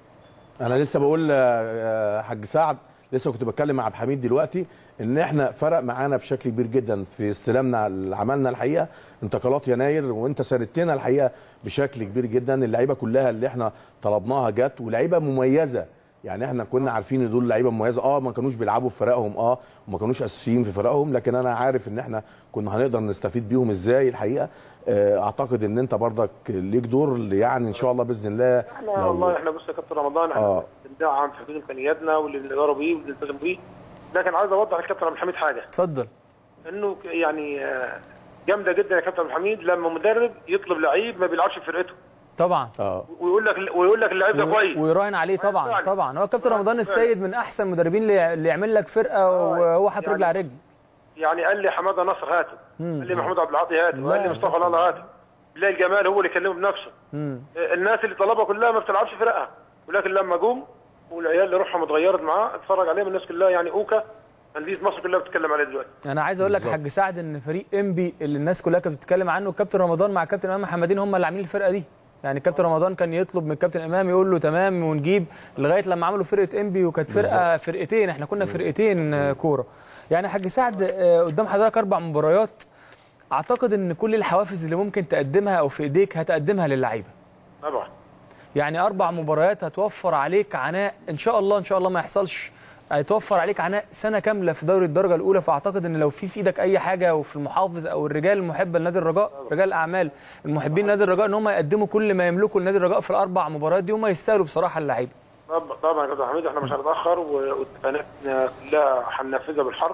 [SPEAKER 2] انا لسه بقول آه، حاج سعد لسه كنت بتكلم مع عبد الحميد دلوقتي ان احنا فرق معانا بشكل كبير جدا في استلامنا اللي عملنا الحقيقه انتقالات يناير وانت ساندتنا الحقيقه بشكل كبير جدا اللعيبه كلها اللي احنا طلبناها جت ولعيبه مميزه يعني احنا كنا عارفين ان دول لعيبه مميزه اه ما كانوش بيلعبوا في فرقهم اه وما كانوش اساسيين في فرقهم لكن انا عارف ان احنا كنا هنقدر نستفيد بيهم ازاي الحقيقه آه، اعتقد ان انت برضك ليك دور يعني ان شاء الله باذن الله
[SPEAKER 4] احنا
[SPEAKER 2] لو-
[SPEAKER 4] والله احنا بص يا كابتن رمضان احنا
[SPEAKER 2] آه.
[SPEAKER 4] بندعم في حدود امكانياتنا واللي بنقدروا بيه واللي بنلتزم بيه لكن عايز اوضح للكابتن عبد الحميد حاجه
[SPEAKER 1] اتفضل
[SPEAKER 4] انه ك- يعني آه، جامده جدا يا كابتن عبد الحميد لما مدرب يطلب لعيب ما بيلعبش في فرقته
[SPEAKER 1] طبعا
[SPEAKER 2] اه
[SPEAKER 4] ويقول لك ويقول لك اللعيب ده كويس
[SPEAKER 1] ويراهن عليه طبعا
[SPEAKER 4] فعلا.
[SPEAKER 1] طبعا هو كابتن رمضان
[SPEAKER 4] فعلا.
[SPEAKER 1] السيد من احسن المدربين اللي اللي يعمل لك فرقه وهو حاطط
[SPEAKER 4] يعني-
[SPEAKER 1] رجل على رجل
[SPEAKER 4] يعني قال لي حماده نصر هاته قال لي محمود عبد العاطي هاته
[SPEAKER 1] لا،
[SPEAKER 4] وقال لي مصطفى الله هاته بلال الجمال هو اللي كلمه بنفسه
[SPEAKER 1] مم.
[SPEAKER 4] الناس اللي طلبها كلها ما بتلعبش فرقها ولكن لما جم والعيال اللي روحهم اتغيرت معاه اتفرج عليهم الناس كلها يعني اوكا انديه مصر كلها بتتكلم عليه دلوقتي
[SPEAKER 1] انا عايز اقول لك يا حاج سعد ان فريق انبي اللي الناس كلها كانت بتتكلم عنه كابتن رمضان مع كابتن امام محمدين هم اللي عاملين الفرقه دي يعني كابتن رمضان كان يطلب من كابتن امام يقول له تمام ونجيب لغايه لما عملوا فرقه انبي وكانت فرقه فرقتين احنا كنا فرقتين آه، كوره يعني يا حاج سعد آه، قدام حضرتك اربع مباريات اعتقد ان كل الحوافز اللي ممكن تقدمها او في ايديك هتقدمها للعيبه
[SPEAKER 4] طبعا
[SPEAKER 1] يعني اربع مباريات هتوفر عليك عناء ان شاء الله ان شاء الله ما يحصلش هيتوفر عليك عناء سنه كامله في دوري الدرجه الاولى فاعتقد ان لو في في ايدك اي حاجه وفي المحافظ او الرجال المحبه لنادي الرجاء رجال الاعمال المحبين لنادي الرجاء ان هم يقدموا كل ما يملكوا لنادي الرجاء في الاربع مباريات دي هم يستاهلوا بصراحه اللعيبه
[SPEAKER 4] طب- طبعا يا كابتن حميد احنا مش هنتاخر و- واتفاقاتنا كلها هننفذها بالحرف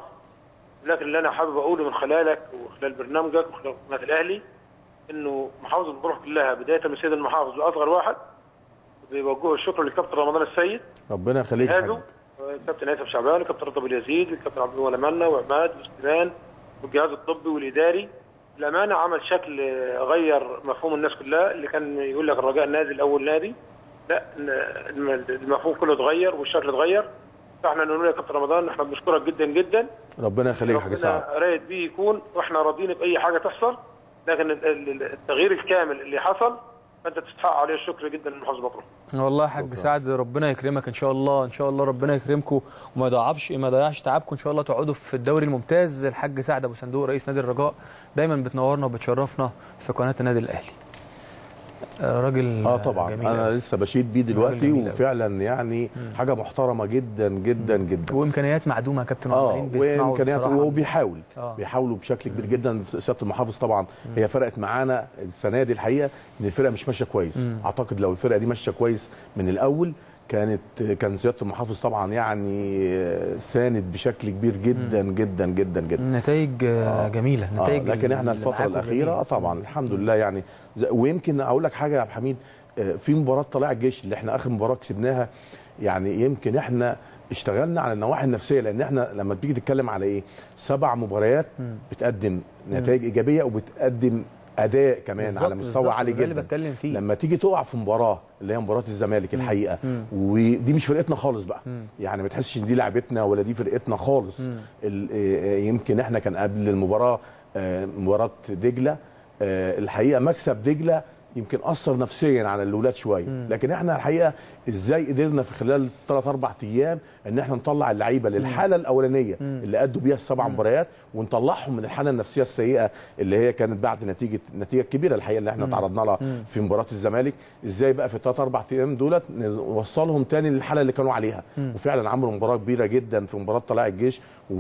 [SPEAKER 4] لكن اللي انا حابب اقوله من خلالك وخلال برنامجك وخلال قناه الاهلي انه محافظه البروح كلها بدايه من سيد المحافظ لاصغر واحد بيوجهوا الشكر للكابتن رمضان السيد
[SPEAKER 2] ربنا يخليك يا
[SPEAKER 4] هادو
[SPEAKER 2] حاج.
[SPEAKER 4] الكابتن هيثم شعبان الكابتن رضا ابو اليزيد الكابتن عبد الوهاب منا وعماد وسليمان والجهاز الطبي والاداري الامانه عمل شكل آه، غير مفهوم الناس كلها اللي كان يقول لك الرجاء نادي اول نادي لا الم- المفهوم كله اتغير والشكل اتغير فاحنا نقول يا كابتن رمضان احنا بنشكرك جدا جدا
[SPEAKER 2] ربنا يخليك يا حاج سعد
[SPEAKER 4] ربنا رايد بيه يكون واحنا راضيين باي حاجه تحصل لكن ال- ال- التغيير الكامل اللي حصل فانت تستحق عليه الشكر جدا من محافظ مطروح
[SPEAKER 1] والله يا حاج سعد ربنا يكرمك ان شاء الله ان شاء الله ربنا يكرمكم وما يضيعش ما يضيعش تعبكم ان شاء الله تقعدوا في الدوري الممتاز الحاج سعد ابو صندوق رئيس نادي الرجاء دايما بتنورنا وبتشرفنا في قناه النادي الاهلي آه، راجل
[SPEAKER 2] اه طبعا
[SPEAKER 1] جميل
[SPEAKER 2] انا
[SPEAKER 1] أوي.
[SPEAKER 2] لسه بشيد بيه
[SPEAKER 1] راجل
[SPEAKER 2] دلوقتي
[SPEAKER 1] جميل أوي.
[SPEAKER 2] وفعلا يعني حاجه محترمه جدا جدا جدا
[SPEAKER 1] وامكانيات معدومه يا كابتن
[SPEAKER 2] اه
[SPEAKER 1] وعمالين بيصنعوا
[SPEAKER 2] وامكانيات
[SPEAKER 1] بصراحة.
[SPEAKER 2] وبيحاول
[SPEAKER 1] آه.
[SPEAKER 2] بيحاولوا بشكل كبير جدا سياده المحافظ طبعا هي فرقت معانا السنه دي الحقيقه ان الفرقه مش ماشيه كويس اعتقد لو الفرقه دي ماشيه كويس من الاول كانت كان سياده المحافظ طبعا يعني ساند بشكل كبير جدا جدا جدا جدا
[SPEAKER 1] نتائج آه. جميله
[SPEAKER 2] آه
[SPEAKER 1] نتائج
[SPEAKER 2] لكن احنا
[SPEAKER 1] اللي
[SPEAKER 2] الفتره
[SPEAKER 1] معاكم
[SPEAKER 2] الاخيره
[SPEAKER 1] جميلة.
[SPEAKER 2] آه طبعا الحمد لله يعني ز- ويمكن اقول لك حاجه يا عبد الحميد آه، في مباراه طلائع الجيش اللي احنا اخر مباراه كسبناها يعني يمكن احنا اشتغلنا على النواحي النفسيه لان احنا لما تيجي تتكلم على ايه سبع مباريات بتقدم نتائج ايجابيه وبتقدم اداء كمان
[SPEAKER 1] بالظبط،
[SPEAKER 2] على مستوى
[SPEAKER 1] بالظبط،
[SPEAKER 2] عالي
[SPEAKER 1] ده اللي
[SPEAKER 2] جدا
[SPEAKER 1] بتكلم فيه.
[SPEAKER 2] لما تيجي تقع في مباراه اللي هي مباراه الزمالك الحقيقه ودي مش فرقتنا خالص بقى يعني ما تحسش ان دي لعبتنا ولا دي فرقتنا خالص ال- آه، يمكن احنا كان قبل المباراه آه، مباراه دجله آه، الحقيقه مكسب دجله يمكن اثر نفسيا على الاولاد شويه لكن احنا الحقيقه ازاي قدرنا في خلال ثلاث اربع ايام ان احنا نطلع اللعيبه للحاله الاولانيه اللي ادوا بيها السبع مباريات ونطلعهم من الحاله النفسيه السيئه اللي هي كانت بعد نتيجه النتيجه الكبيره الحقيقه اللي احنا تعرضنا لها في مباراه الزمالك ازاي بقى في الثلاث اربع ايام دولت نوصلهم تاني للحاله اللي كانوا عليها وفعلا عملوا مباراه كبيره جدا في مباراه طلائع الجيش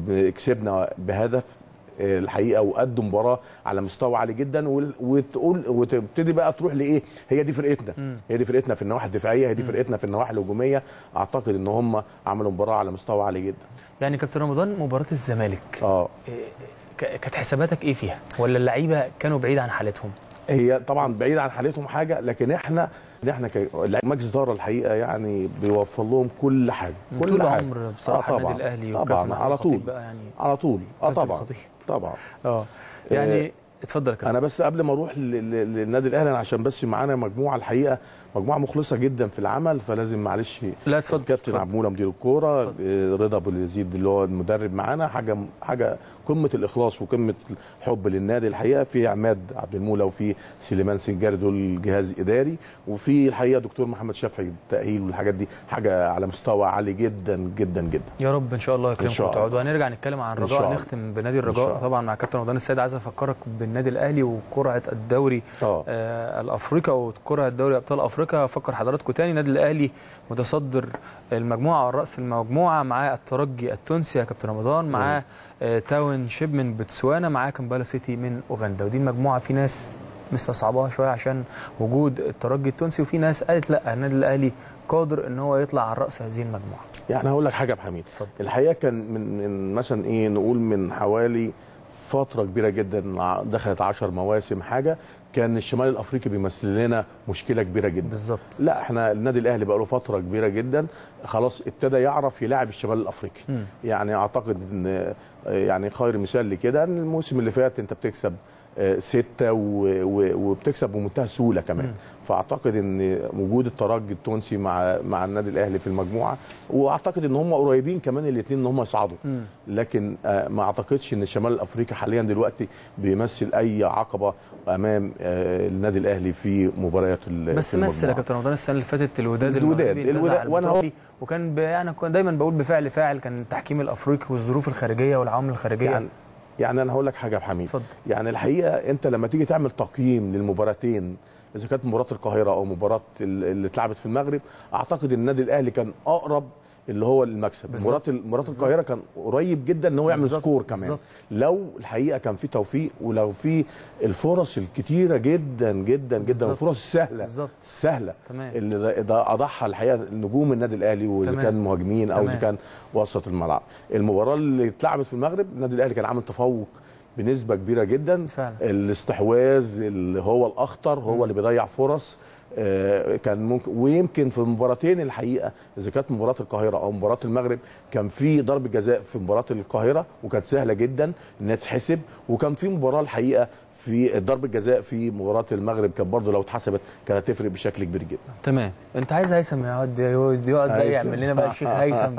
[SPEAKER 2] وكسبنا بهدف آه، الحقيقه وادوا مباراه على مستوى عالي جدا وال- وتقول وتبتدي بقى تروح لايه هي دي فرقتنا هي دي فرقتنا في النواحي الدفاعيه هي دي فرقتنا في النواحي الهجوميه اعتقد ان هم عملوا مباراه على مستوى عالي جدا
[SPEAKER 1] يعني كابتن رمضان مباراه الزمالك
[SPEAKER 2] اه
[SPEAKER 1] إيه، ك- كانت حساباتك ايه فيها ولا اللعيبه كانوا بعيد عن حالتهم
[SPEAKER 2] هي طبعا بعيد عن حالتهم حاجه لكن احنا احنا ك... مجلس اداره الحقيقه يعني بيوفر لهم كل حاجه كل
[SPEAKER 1] طول
[SPEAKER 2] حاجه
[SPEAKER 1] عمر بصراحه
[SPEAKER 2] آه
[SPEAKER 1] النادي الاهلي
[SPEAKER 2] طبعا
[SPEAKER 1] وكابتن محمود
[SPEAKER 2] على طول
[SPEAKER 1] الخطيب بقى يعني
[SPEAKER 2] على طول اه
[SPEAKER 1] كابتن
[SPEAKER 2] طبعا
[SPEAKER 1] الخطيب.
[SPEAKER 2] طبعا
[SPEAKER 1] اه يعني اتفضل يا كابتن
[SPEAKER 2] انا بس قبل ما اروح لل- لل- للنادي الاهلي أنا عشان بس معانا مجموعه الحقيقه مجموعه مخلصه جدا في العمل فلازم معلش
[SPEAKER 1] لا، اتفضل،
[SPEAKER 2] كابتن
[SPEAKER 1] اتفضل.
[SPEAKER 2] عبد مدير الكوره آه، رضا ابو اليزيد اللي هو المدرب معانا حاجه حاجه قمه الاخلاص وقمه الحب للنادي الحقيقه في عماد عبد المولى وفي سليمان سنجاري دول جهاز اداري وفي الحقيقه دكتور محمد شافعي التاهيل والحاجات دي حاجه على مستوى عالي جدا جدا جدا
[SPEAKER 1] يا رب ان شاء الله يكرمكم
[SPEAKER 2] شاء الله.
[SPEAKER 1] وتقعدوا هنرجع نتكلم عن
[SPEAKER 2] إن شاء
[SPEAKER 1] الرجاء
[SPEAKER 2] الله.
[SPEAKER 1] نختم بنادي
[SPEAKER 2] إن شاء
[SPEAKER 1] الرجاء
[SPEAKER 2] الله.
[SPEAKER 1] طبعا مع كابتن رمضان السيد عايز افكرك بالنادي الاهلي وقرعه الدوري
[SPEAKER 2] اه
[SPEAKER 1] آه الافريقيا وقرعه دوري ابطال افريقيا افكر حضراتكم تاني النادي الاهلي متصدر المجموعه والراس المجموعه معاه الترجي التونسي يا كابتن رمضان معاه آه تاون شيب من بوتسوانا معاه كمبالا سيتي من اوغندا ودي المجموعه في ناس مستصعباها شويه عشان وجود الترجي التونسي وفي ناس قالت لا النادي الاهلي قادر ان هو يطلع على راس هذه المجموعه
[SPEAKER 2] يعني هقول لك حاجه يا أبو حميد
[SPEAKER 1] اتفضل.
[SPEAKER 2] الحقيقه كان من من مثلا ايه نقول من حوالي فتره كبيره جدا ع- دخلت 10 مواسم حاجه كان الشمال الافريقي بيمثل لنا مشكله كبيره جدا
[SPEAKER 1] بالظبط
[SPEAKER 2] لا احنا النادي الاهلي بقى له فتره كبيره جدا خلاص ابتدى يعرف يلاعب الشمال الافريقي
[SPEAKER 1] مم.
[SPEAKER 2] يعني اعتقد ان آه، يعني خير مثال لكده ان الموسم اللي فات انت بتكسب آه، ستة و- و- وبتكسب بمنتهى السهوله كمان
[SPEAKER 1] مم.
[SPEAKER 2] فاعتقد ان وجود الترجي التونسي مع مع النادي الاهلي في المجموعه واعتقد ان هم قريبين كمان الاثنين ان هم يصعدوا
[SPEAKER 1] مم.
[SPEAKER 2] لكن آه، ما اعتقدش ان الشمال الافريقي حاليا دلوقتي بيمثل اي عقبه امام آه، النادي الاهلي في مباريات ال-
[SPEAKER 1] بس
[SPEAKER 2] في
[SPEAKER 1] مثل يا
[SPEAKER 2] المجموعة.
[SPEAKER 1] كابتن رمضان السنه اللي فاتت الوداد
[SPEAKER 2] الوداد،
[SPEAKER 1] المغربي اللي
[SPEAKER 2] الوداد،
[SPEAKER 1] فاز على
[SPEAKER 2] وأنا
[SPEAKER 1] البطولة وكان ب... يعني كنت دايما بقول بفعل فاعل كان التحكيم الافريقي والظروف الخارجيه والعوامل الخارجيه
[SPEAKER 2] يعني يعني انا هقول لك حاجه يا حميد
[SPEAKER 1] اتفضل
[SPEAKER 2] يعني الحقيقه انت لما تيجي تعمل تقييم للمباراتين اذا كانت مباراه القاهره او مباراه ال- اللي اتلعبت في المغرب اعتقد ان النادي الاهلي كان اقرب اللي هو المكسب
[SPEAKER 1] بالظبط.
[SPEAKER 2] مباراه ال- مباراه
[SPEAKER 1] بالظبط.
[SPEAKER 2] القاهره كان قريب جدا ان هو يعمل
[SPEAKER 1] بالظبط.
[SPEAKER 2] سكور كمان
[SPEAKER 1] بالظبط.
[SPEAKER 2] لو الحقيقه كان في توفيق ولو في الفرص الكتيره جدا جدا جدا
[SPEAKER 1] بالظبط.
[SPEAKER 2] الفرص السهله
[SPEAKER 1] بالظبط
[SPEAKER 2] السهله
[SPEAKER 1] تمام
[SPEAKER 2] اللي ده- ده اضحى الحقيقه نجوم النادي الاهلي واذا
[SPEAKER 1] تمام.
[SPEAKER 2] كان مهاجمين او اذا
[SPEAKER 1] تمام.
[SPEAKER 2] كان وسط الملعب المباراه اللي اتلعبت في المغرب النادي الاهلي كان عامل تفوق بنسبه كبيره جدا
[SPEAKER 1] فعلا
[SPEAKER 2] الاستحواذ اللي هو الاخطر هو اللي بيضيع فرص آه، كان ممكن ويمكن في المباراتين الحقيقه اذا كانت مباراه القاهره او مباراه المغرب كان في ضربه جزاء في مباراه القاهره وكانت سهله جدا انها تتحسب وكان في مباراه الحقيقه في ضربه جزاء في مباراه المغرب كانت برضه لو اتحسبت كانت هتفرق بشكل كبير جدا
[SPEAKER 1] تمام انت عايز هيثم يقعد يقعد يقعد بقى
[SPEAKER 2] هيثم.
[SPEAKER 1] يعمل لنا بقى الشيخ هيثم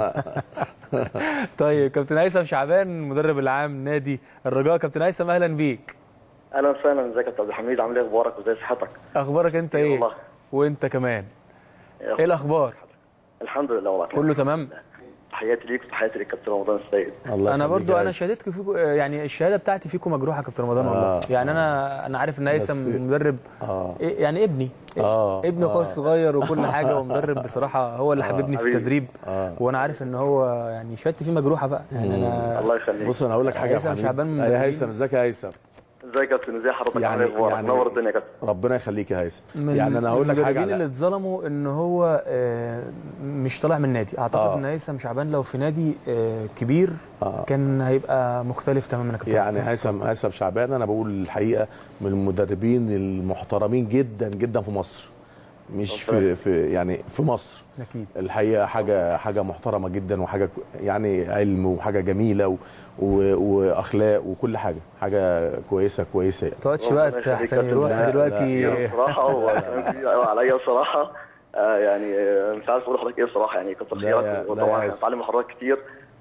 [SPEAKER 1] طيب كابتن هيثم شعبان المدرب العام نادي الرجاء كابتن هيثم اهلا بيك
[SPEAKER 5] اهلا وسهلا ازيك يا كابتن عبد الحميد عامل ايه اخبارك وازي صحتك؟
[SPEAKER 1] اخبارك انت
[SPEAKER 5] إيه
[SPEAKER 1] ايه
[SPEAKER 5] والله.
[SPEAKER 1] وانت كمان
[SPEAKER 5] يا
[SPEAKER 1] ايه الاخبار
[SPEAKER 5] الحمد لله والله
[SPEAKER 1] كله تمام
[SPEAKER 5] تحياتي ليك وتحياتي للكابتن رمضان السيد
[SPEAKER 2] الله
[SPEAKER 1] انا
[SPEAKER 2] يخليك
[SPEAKER 1] برضو
[SPEAKER 2] يا
[SPEAKER 1] انا
[SPEAKER 2] هيثم.
[SPEAKER 1] شهادتكم فيكم يعني الشهاده بتاعتي فيكم مجروحه يا كابتن رمضان والله
[SPEAKER 2] آه،
[SPEAKER 1] يعني انا انا عارف ان هيثم
[SPEAKER 2] بس-
[SPEAKER 1] مدرب
[SPEAKER 2] اه
[SPEAKER 1] إيه يعني ابني
[SPEAKER 2] اه
[SPEAKER 1] ابني اخويا الصغير وكل حاجه ومدرب بصراحه هو اللي
[SPEAKER 2] آه،
[SPEAKER 1] حببني في
[SPEAKER 5] حبيبي.
[SPEAKER 1] التدريب
[SPEAKER 2] اه
[SPEAKER 1] وانا عارف ان هو يعني شهادتي فيه مجروحه بقى يعني انا
[SPEAKER 5] الله يخليك
[SPEAKER 2] بص انا هقول لك حاجه يا
[SPEAKER 1] هيثم
[SPEAKER 2] حبيبي
[SPEAKER 1] شعبان من
[SPEAKER 2] يا
[SPEAKER 1] المدربين.
[SPEAKER 2] هيثم ازيك يا هيثم
[SPEAKER 5] ازيك يا كابتن ازي حضرتك
[SPEAKER 2] يعني-
[SPEAKER 5] عامل ايه اخبارك؟
[SPEAKER 2] يعني-
[SPEAKER 5] منور الدنيا يا كابتن
[SPEAKER 2] ربنا يخليك يا هيثم
[SPEAKER 1] من
[SPEAKER 2] يعني انا هقول لك حاجه
[SPEAKER 1] المدربين
[SPEAKER 2] على
[SPEAKER 1] اللي اتظلموا ان هو آه، مش طالع من نادي اعتقد
[SPEAKER 2] آه.
[SPEAKER 1] ان هيثم شعبان لو في نادي آه، كبير
[SPEAKER 2] آه.
[SPEAKER 1] كان هيبقى مختلف تماما يا كابتن
[SPEAKER 2] يعني هيثم هيثم شعبان انا بقول الحقيقه من المدربين المحترمين جدا جدا في مصر مش في, في يعني في مصر
[SPEAKER 1] اكيد
[SPEAKER 2] الحقيقه حاجه حاجه محترمه جدا وحاجه ك- يعني علم وحاجه جميله و و واخلاق وكل حاجه حاجه كويسه كويسه يعني
[SPEAKER 1] ما تقعدش
[SPEAKER 5] ربنا
[SPEAKER 1] بقى
[SPEAKER 5] يخليك
[SPEAKER 1] احسن
[SPEAKER 5] يا
[SPEAKER 1] يروح
[SPEAKER 2] لا،
[SPEAKER 1] دلوقتي
[SPEAKER 5] بصراحه هو كان كبير قوي عليا بصراحه آه يعني آه، مش عارف اقول لحضرتك ايه بصراحه يعني كتر
[SPEAKER 2] لا يا-
[SPEAKER 5] خيرك
[SPEAKER 2] لا يا
[SPEAKER 5] وطبعا
[SPEAKER 2] هيثم.
[SPEAKER 5] اتعلم من حضرتك كتير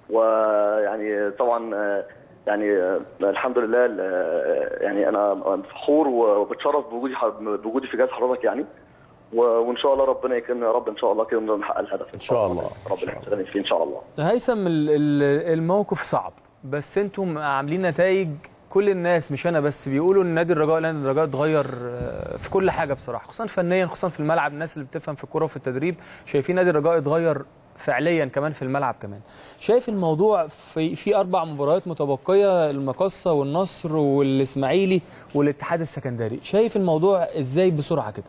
[SPEAKER 5] ويعني طبعا آه، يعني آه، الحمد لله آه، يعني انا فخور وبتشرف بوجودي بوجودي في جهاز حضرتك يعني و- وان شاء الله ربنا يكرمنا يا رب ان شاء الله كده نقدر نحقق الهدف
[SPEAKER 2] ان شاء الله
[SPEAKER 5] ربنا يحفظنا فيه ان شاء الله
[SPEAKER 1] هيثم ال- ال- الموقف صعب بس انتم عاملين نتائج كل الناس مش انا بس بيقولوا ان نادي الرجاء نادي الرجاء اتغير آه، في كل حاجه بصراحه خصوصا فنيا خصوصا في الملعب الناس اللي بتفهم في الكوره وفي التدريب شايفين نادي الرجاء اتغير فعليا كمان في الملعب كمان شايف الموضوع في في اربع مباريات متبقيه المقصه والنصر والاسماعيلي والاتحاد السكندري شايف الموضوع ازاي بسرعه كده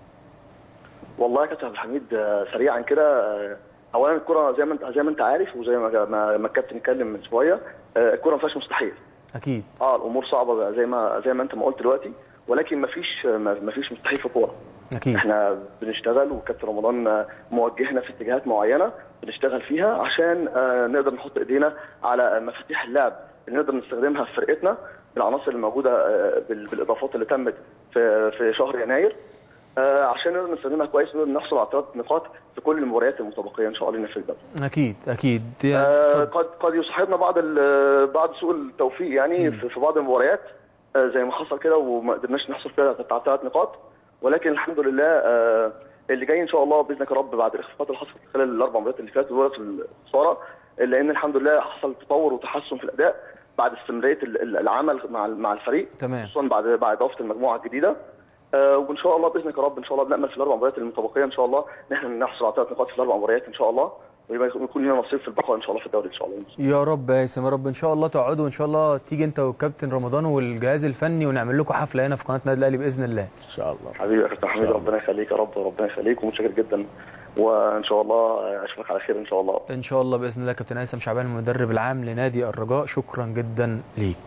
[SPEAKER 5] والله يا كابتن عبد الحميد آه، سريعا كده آه، اولا الكره زي ما انت زي ما انت عارف وزي ما ما ما الكابتن اتكلم من شويه آه، الكره ما فيهاش مستحيل
[SPEAKER 1] اكيد
[SPEAKER 5] اه الامور صعبه زي ما زي ما انت ما قلت دلوقتي ولكن ما فيش ما فيش مستحيل في الكوره
[SPEAKER 1] اكيد
[SPEAKER 5] احنا بنشتغل وكابتن رمضان آه، موجهنا في اتجاهات معينه بنشتغل فيها عشان آه، نقدر نحط ايدينا على مفاتيح اللعب اللي نقدر نستخدمها في فرقتنا بالعناصر الموجوده آه، بال- بالاضافات اللي تمت في في شهر يناير آه، عشان نقدر نستخدمها كويس ونقدر نحصل على ثلاث نقاط في كل المباريات المتبقيه ان شاء الله لنا في الدوري.
[SPEAKER 1] اكيد اكيد
[SPEAKER 5] آه،
[SPEAKER 1] اتفضل.
[SPEAKER 5] قد قد يصاحبنا بعض ال- بعض سوء التوفيق يعني في في بعض المباريات آه، زي ما حصل كده وما قدرناش نحصل فيها على ثلاث نقاط ولكن الحمد لله آه، اللي جاي ان شاء الله باذنك يا رب بعد الاخفاقات اللي حصلت خلال الاربع مباريات اللي فاتوا دول في الخساره لان الحمد لله حصل تطور وتحسن في الاداء بعد استمراريه ال- ال- العمل مع ال- مع الفريق
[SPEAKER 1] تمام
[SPEAKER 5] خصوصا بعد بعد اضافه المجموعه الجديده آه، وان شاء الله باذنك يا رب ان شاء الله بنامل في الاربع مباريات المتبقيه ان شاء الله ان احنا نحصل على ثلاث نقاط في الاربع مباريات ان شاء الله ويبقى يكون لنا نصيب في البقاء ان شاء الله في الدوري ان شاء الله
[SPEAKER 1] يا رب يا هيثم يا رب ان شاء الله تقعدوا ان شاء الله تيجي انت والكابتن رمضان والجهاز الفني ونعمل لكم حفله هنا في قناه النادي الاهلي باذن الله
[SPEAKER 2] ان شاء الله
[SPEAKER 5] حبيبي يا كابتن حميد
[SPEAKER 2] شاء الله.
[SPEAKER 5] ربنا يخليك يا رب وربنا يخليك ومتشكر جدا وان شاء الله اشوفك على خير ان شاء الله
[SPEAKER 1] ان شاء الله باذن الله كابتن هيثم شعبان المدرب العام لنادي الرجاء شكرا جدا ليك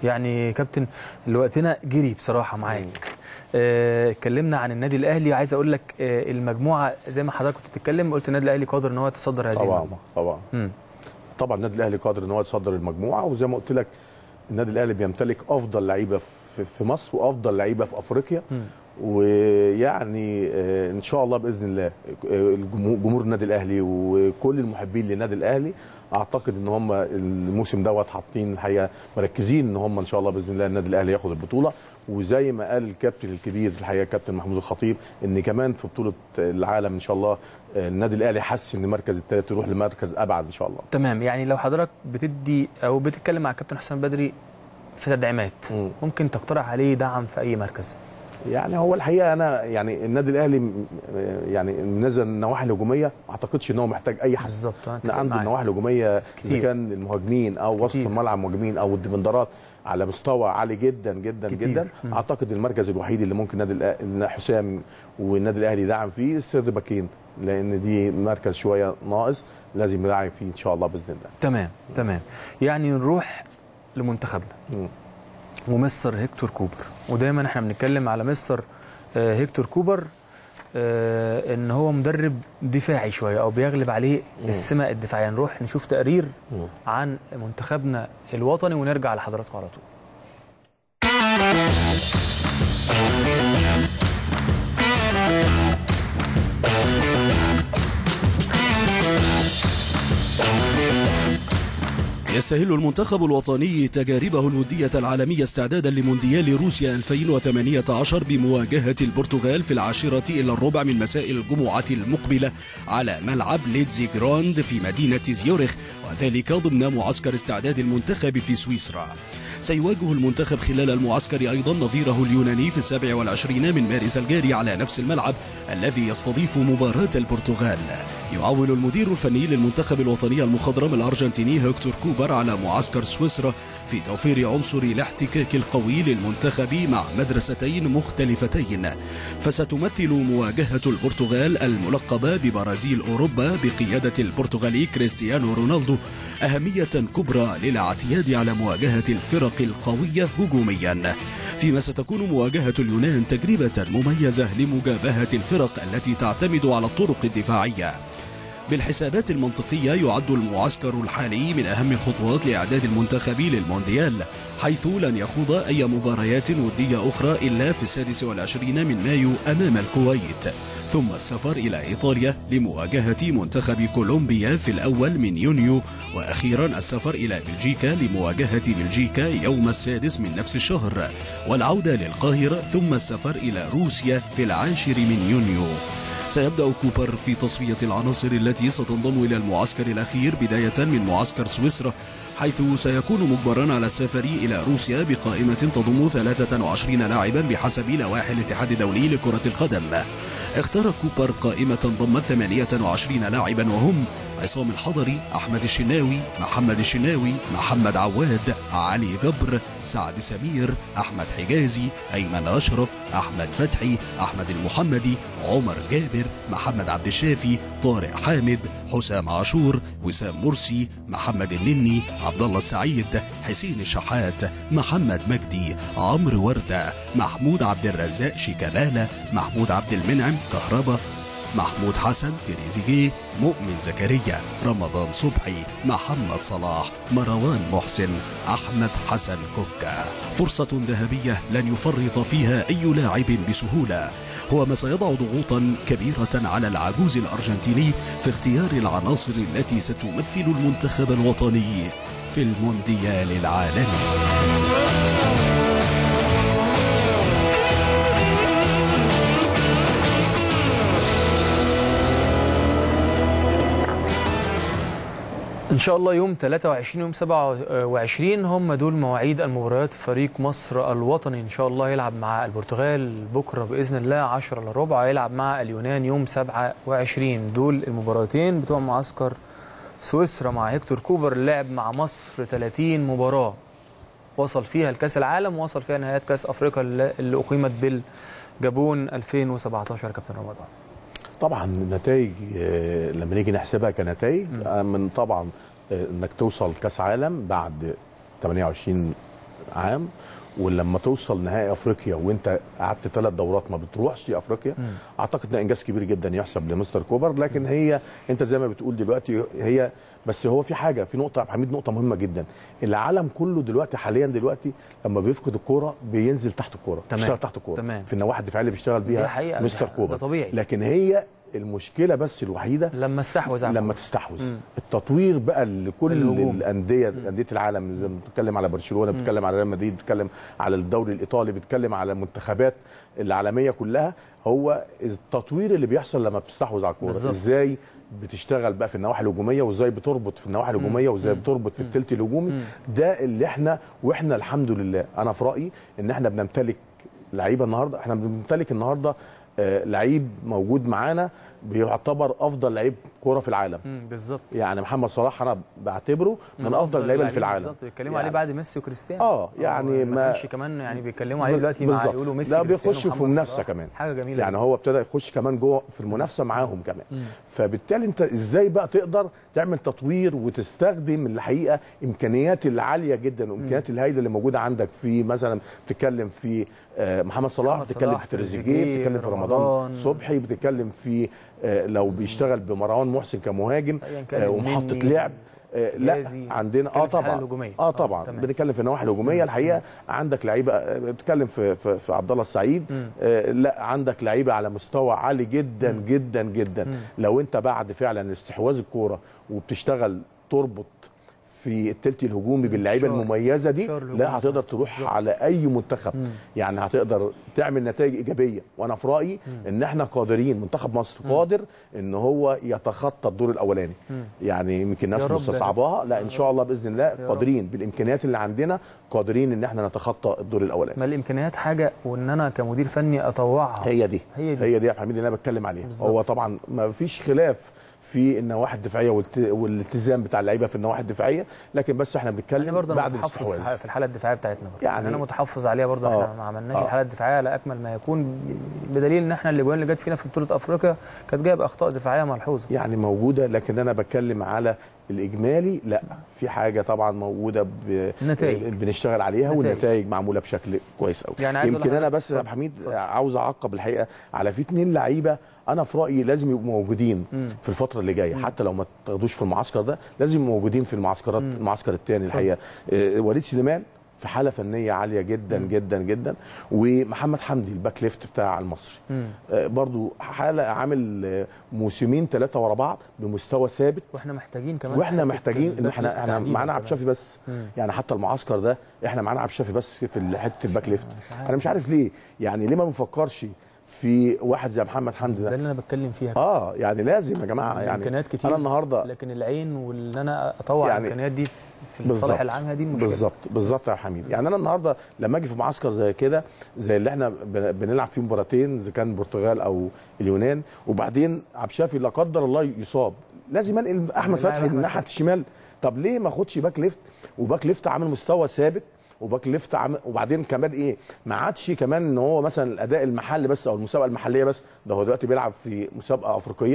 [SPEAKER 1] يعني كابتن اللي وقتنا جري بصراحه معاك آه، اتكلمنا عن النادي الاهلي عايز اقول لك آه، المجموعه زي ما حضرتك كنت بتتكلم قلت النادي الاهلي قادر ان هو يتصدر هذه
[SPEAKER 2] طبعا
[SPEAKER 1] المجموعه
[SPEAKER 2] طبعا
[SPEAKER 1] مم.
[SPEAKER 2] طبعا النادي الاهلي قادر ان هو يتصدر المجموعه وزي ما قلت لك النادي الاهلي بيمتلك افضل لعيبه في في مصر وافضل لعيبه في افريقيا
[SPEAKER 1] مم.
[SPEAKER 2] ويعني آه، ان شاء الله باذن الله آه، الجمهور- جمهور النادي الاهلي وكل المحبين للنادي الاهلي اعتقد ان هم الموسم دوت حاطين الحقيقه مركزين ان هم ان شاء الله باذن الله النادي الاهلي ياخد البطوله وزي ما قال الكابتن الكبير الحقيقه كابتن محمود الخطيب ان كمان في بطوله العالم ان شاء الله آه، النادي الاهلي حس ان المركز الثالث يروح لمركز ابعد ان شاء الله
[SPEAKER 1] تمام يعني لو حضرتك بتدي او بتتكلم مع كابتن حسام بدري في تدعيمات
[SPEAKER 2] مم.
[SPEAKER 1] ممكن تقترح عليه دعم في اي مركز
[SPEAKER 2] يعني هو الحقيقه انا يعني النادي الاهلي م- يعني نزل النواحي الهجوميه ما اعتقدش ان هو محتاج اي حد
[SPEAKER 1] بالظبط أنا
[SPEAKER 2] إن
[SPEAKER 1] أتفق
[SPEAKER 2] عنده
[SPEAKER 1] معاك.
[SPEAKER 2] النواحي الهجوميه اذا
[SPEAKER 1] كتير.
[SPEAKER 2] كان المهاجمين او وسط
[SPEAKER 1] كتير.
[SPEAKER 2] الملعب المهاجمين او الديفندرات على مستوى عالي جدا جدا
[SPEAKER 1] كتير.
[SPEAKER 2] جدا
[SPEAKER 1] مم.
[SPEAKER 2] اعتقد المركز الوحيد اللي ممكن النادي الأ- إن حسام والنادي الاهلي يدعم فيه السرد باكين لان دي مركز شويه ناقص لازم يدعم فيه ان شاء الله باذن الله
[SPEAKER 1] تمام تمام يعني نروح لمنتخبنا
[SPEAKER 2] مم.
[SPEAKER 1] ومستر هيكتور كوبر ودايما احنا بنتكلم على مستر آه، هيكتور كوبر آه، ان هو مدرب دفاعي شويه او بيغلب عليه السمه الدفاعيه نروح نشوف تقرير
[SPEAKER 2] مم.
[SPEAKER 1] عن منتخبنا الوطني ونرجع لحضراتكم على طول
[SPEAKER 3] يستهل المنتخب الوطني تجاربه الودية العالمية استعدادا لمونديال روسيا 2018 بمواجهة البرتغال في العاشرة إلى الربع من مساء الجمعة المقبلة على ملعب ليتزي جراند في مدينة زيورخ وذلك ضمن معسكر استعداد المنتخب في سويسرا سيواجه المنتخب خلال المعسكر أيضا نظيره اليوناني في السابع والعشرين من مارس الجاري على نفس الملعب الذي يستضيف مباراة البرتغال يعول المدير الفني للمنتخب الوطني المخضرم الأرجنتيني هكتور كوبر على معسكر سويسرا في توفير عنصر الاحتكاك القوي للمنتخب مع مدرستين مختلفتين فستمثل مواجهة البرتغال الملقبة ببرازيل أوروبا بقيادة البرتغالي كريستيانو رونالدو أهمية كبرى للاعتياد على مواجهة الفرق القوية هجوميا فيما ستكون مواجهة اليونان تجربة مميزة لمجابهة الفرق التي تعتمد على الطرق الدفاعية بالحسابات المنطقية يعد المعسكر الحالي من أهم الخطوات لإعداد المنتخب للمونديال حيث لن يخوض أي مباريات ودية أخرى إلا في السادس والعشرين من مايو أمام الكويت ثم السفر إلى إيطاليا لمواجهة منتخب كولومبيا في الأول من يونيو وأخيرا السفر إلى بلجيكا لمواجهة بلجيكا يوم السادس من نفس الشهر والعودة للقاهرة ثم السفر إلى روسيا في العاشر من يونيو سيبدأ كوبر في تصفية العناصر التي ستنضم إلى المعسكر الأخير بداية من معسكر سويسرا حيث سيكون مجبرا على السفر إلى روسيا بقائمة تضم 23 لاعبا بحسب لوائح الاتحاد الدولي لكرة القدم اختار كوبر قائمة ضمت 28 لاعبا وهم عصام الحضري أحمد الشناوي محمد الشناوي محمد عواد علي جبر سعد سمير أحمد حجازي أيمن أشرف أحمد فتحي أحمد المحمدي عمر جابر محمد عبد الشافي طارق حامد حسام عاشور وسام مرسي محمد النني عبد الله السعيد حسين الشحات محمد مجدي عمرو وردة محمود عبد الرزاق شيكابالا محمود عبد المنعم كهربا محمود حسن تريزيجيه مؤمن زكريا رمضان صبحي محمد صلاح مروان محسن أحمد حسن كوكا فرصة ذهبية لن يفرط فيها أي لاعب بسهولة هو ما سيضع ضغوطا كبيرة على العجوز الأرجنتيني في اختيار العناصر التي ستمثل المنتخب الوطني في المونديال العالمي
[SPEAKER 1] ان شاء الله يوم 23 يوم 27 هم دول مواعيد المباريات فريق مصر الوطني ان شاء الله يلعب مع البرتغال بكره باذن الله 10 الا ربع يلعب مع اليونان يوم 27 دول المباراتين بتوع معسكر سويسرا مع هيكتور كوبر لعب مع مصر 30 مباراه وصل فيها لكاس العالم وصل فيها نهايات كاس افريقيا اللي اللي اقيمت بالجابون 2017 يا كابتن رمضان
[SPEAKER 2] طبعا النتائج آه، لما نيجي نحسبها كنتائج آه، من طبعا آه، انك توصل كاس عالم بعد 28 عام ولما توصل نهائي افريقيا وانت قعدت ثلاث دورات ما بتروحش افريقيا اعتقد ده انجاز كبير جدا يحسب لمستر كوبر لكن هي انت زي ما بتقول دلوقتي هي بس هو في حاجه في نقطه يا عبد الحميد نقطه مهمه جدا العالم كله دلوقتي حاليا دلوقتي لما بيفقد الكوره بينزل تحت الكوره
[SPEAKER 1] تمام.
[SPEAKER 2] بيشتغل تحت الكوره
[SPEAKER 1] تمام.
[SPEAKER 2] في النواحي الدفاعيه اللي بيشتغل بيها
[SPEAKER 1] دي حقيقة،
[SPEAKER 2] مستر
[SPEAKER 1] ده-
[SPEAKER 2] كوبر
[SPEAKER 1] ده طبيعي.
[SPEAKER 2] لكن هي المشكله بس الوحيده
[SPEAKER 1] لما استحوذ على
[SPEAKER 2] لما تستحوذ التطوير بقى لكل
[SPEAKER 1] الهجوم.
[SPEAKER 2] الانديه انديه العالم زي ما بتتكلم على برشلونه بتتكلم على ريال مدريد بتتكلم على الدوري الايطالي بتتكلم على المنتخبات العالميه كلها هو التطوير اللي بيحصل لما بتستحوذ على الكوره
[SPEAKER 1] بالظبط.
[SPEAKER 2] ازاي بتشتغل بقى في النواحي الهجوميه وازاي بتربط في النواحي الهجوميه وازاي بتربط في التلت الهجومي ده اللي احنا واحنا الحمد لله انا في رايي ان احنا بنمتلك لعيبه النهارده احنا بنمتلك النهارده آه، لعيب موجود معانا بيعتبر افضل لعيب كوره في العالم
[SPEAKER 1] مم، بالظبط
[SPEAKER 2] يعني محمد صلاح انا بعتبره من افضل اللعيبه اللي في العالم
[SPEAKER 1] بالظبط بيتكلموا
[SPEAKER 2] يعني
[SPEAKER 1] عليه بعد ميسي وكريستيانو
[SPEAKER 2] آه، يعني
[SPEAKER 1] ما
[SPEAKER 2] ما-
[SPEAKER 1] كانش كمان يعني بيتكلموا عليه دلوقتي مع
[SPEAKER 2] بالظبط.
[SPEAKER 1] يقولوا ميسي
[SPEAKER 2] لا
[SPEAKER 1] كريستيانو،
[SPEAKER 2] بيخش في
[SPEAKER 1] محمد
[SPEAKER 2] منافسه
[SPEAKER 1] صلاح.
[SPEAKER 2] كمان
[SPEAKER 1] حاجه جميله
[SPEAKER 2] يعني
[SPEAKER 1] جداً.
[SPEAKER 2] هو ابتدى يخش كمان جوه في المنافسه معاهم كمان فبالتالي انت ازاي بقى تقدر تعمل تطوير وتستخدم الحقيقه امكانيات العاليه جدا والامكانيات الهائله اللي موجوده عندك في مثلا بتتكلم في آه، محمد صلاح
[SPEAKER 1] محمد
[SPEAKER 2] بتتكلم
[SPEAKER 1] صلاح،
[SPEAKER 2] في تريزيجيه
[SPEAKER 1] تريزيجيه،
[SPEAKER 2] بتتكلم في رمضان
[SPEAKER 1] رمضان.
[SPEAKER 2] صبحي بتتكلم في آه، لو بيشتغل بمروان محسن كمهاجم
[SPEAKER 1] أياً كان
[SPEAKER 2] آه، ومحطه
[SPEAKER 1] النني،
[SPEAKER 2] لعب آه، لا
[SPEAKER 1] جازي.
[SPEAKER 2] عندنا
[SPEAKER 1] بتتكلم
[SPEAKER 2] اه
[SPEAKER 1] في الحالة
[SPEAKER 2] طبعا
[SPEAKER 1] الهجومية.
[SPEAKER 2] اه
[SPEAKER 1] آه،
[SPEAKER 2] طبعا
[SPEAKER 1] تمام.
[SPEAKER 2] بنتكلم في النواحي الهجوميه الحقيقه عندك لعيبه آه، بتتكلم في في, في عبد الله السعيد آه لا عندك لعيبه على مستوى عالي جدا جدا جدا لو انت بعد فعلا استحواذ الكوره وبتشتغل تربط في التلت الهجومي باللعيبه
[SPEAKER 1] شار.
[SPEAKER 2] المميزه دي
[SPEAKER 1] شار الهجوم.
[SPEAKER 2] لا هتقدر تروح على اي منتخب يعني هتقدر تعمل نتائج ايجابيه وانا في رايي ان احنا قادرين منتخب مصر قادر ان هو يتخطى الدور الاولاني يعني يمكن الناس
[SPEAKER 1] يا رب.
[SPEAKER 2] مستصعباها لا ان شاء الله باذن الله
[SPEAKER 1] رب.
[SPEAKER 2] قادرين بالامكانيات اللي عندنا قادرين ان احنا نتخطى الدور الاولاني
[SPEAKER 1] ما الامكانيات حاجه وان انا كمدير فني اطوعها
[SPEAKER 2] هي دي
[SPEAKER 1] هي دي.
[SPEAKER 2] هي دي يا حميد اللي انا بتكلم عليها
[SPEAKER 1] بالظبط.
[SPEAKER 2] هو طبعا ما فيش خلاف في النواحي الدفاعيه والت- والالتزام بتاع اللعيبه في النواحي الدفاعيه لكن بس احنا
[SPEAKER 1] يعني
[SPEAKER 2] بنتكلم
[SPEAKER 1] برضه انا
[SPEAKER 2] بعد
[SPEAKER 1] متحفظ
[SPEAKER 2] الاستحواذ
[SPEAKER 1] في الحاله الدفاعيه بتاعتنا برضه
[SPEAKER 2] يعني-
[SPEAKER 1] يعني انا متحفظ عليها برضه
[SPEAKER 2] آه.
[SPEAKER 1] احنا ما عملناش
[SPEAKER 2] آه.
[SPEAKER 1] الحاله الدفاعيه على اكمل ما يكون بدليل ان احنا الاجوان اللي جت فينا في بطوله افريقيا كانت جايه باخطاء دفاعيه ملحوظه
[SPEAKER 2] يعني موجوده لكن انا بتكلم على الاجمالي لا في حاجه طبعا موجوده ب...
[SPEAKER 1] نتائج.
[SPEAKER 2] بنشتغل عليها
[SPEAKER 1] نتائج.
[SPEAKER 2] والنتائج معموله بشكل كويس قوي
[SPEAKER 1] يعني عايز أقول
[SPEAKER 2] يمكن انا
[SPEAKER 1] لحضرتك-
[SPEAKER 2] بس يا ابو حميد عاوز اعقب الحقيقه على في اتنين لعيبه انا في رايي لازم يبقوا موجودين في الفتره اللي جايه حتى لو ما تاخدوش في المعسكر ده لازم يبقوا موجودين في المعسكرات المعسكر الثاني الحقيقه آه، وليد سليمان في حاله فنيه عاليه جدا جدا جدا ومحمد حمدي الباك ليفت بتاع المصري آه، برضو حاله عامل آه، موسمين ثلاثه ورا بعض بمستوى ثابت
[SPEAKER 1] واحنا محتاجين كمان
[SPEAKER 2] واحنا
[SPEAKER 1] حتة
[SPEAKER 2] محتاجين ان
[SPEAKER 1] الباك
[SPEAKER 2] احنا
[SPEAKER 1] ليفت
[SPEAKER 2] احنا
[SPEAKER 1] تحديداً
[SPEAKER 2] معانا عبد
[SPEAKER 1] كمان.
[SPEAKER 2] الشافي بس يعني حتى المعسكر ده احنا معانا عبد الشافي بس في حته الباك ليفت
[SPEAKER 1] عارف.
[SPEAKER 2] انا مش عارف ليه يعني ليه ما بنفكرش في واحد زي محمد حمدي
[SPEAKER 1] ده
[SPEAKER 2] ده
[SPEAKER 1] اللي انا بتكلم فيها
[SPEAKER 2] اه يعني لازم يا جماعه يعني
[SPEAKER 1] امكانيات كتير
[SPEAKER 2] انا النهارده
[SPEAKER 1] لكن العين وان انا اطوع
[SPEAKER 2] يعني
[SPEAKER 1] الامكانيات دي في
[SPEAKER 2] بالظبط
[SPEAKER 1] الصالح العام هي دي المشكله
[SPEAKER 2] بالظبط بالظبط يا حميد يعني انا النهارده لما اجي في معسكر زي كده زي اللي احنا بن- بنلعب فيه مباراتين اذا كان البرتغال او اليونان وبعدين عبد الشافي لا قدر الله يصاب لازم انقل احمد
[SPEAKER 1] لاعب
[SPEAKER 2] فتحي
[SPEAKER 1] أحمد
[SPEAKER 2] من ناحيه الشمال طب ليه ما اخدش باك ليفت وباك ليفت عامل مستوى ثابت وباك ليفت عامل وبعدين كمان ايه ما عادش كمان ان هو مثلا الاداء المحلي بس او المسابقه المحليه بس ده هو دلوقتي بيلعب في مسابقه افريقيه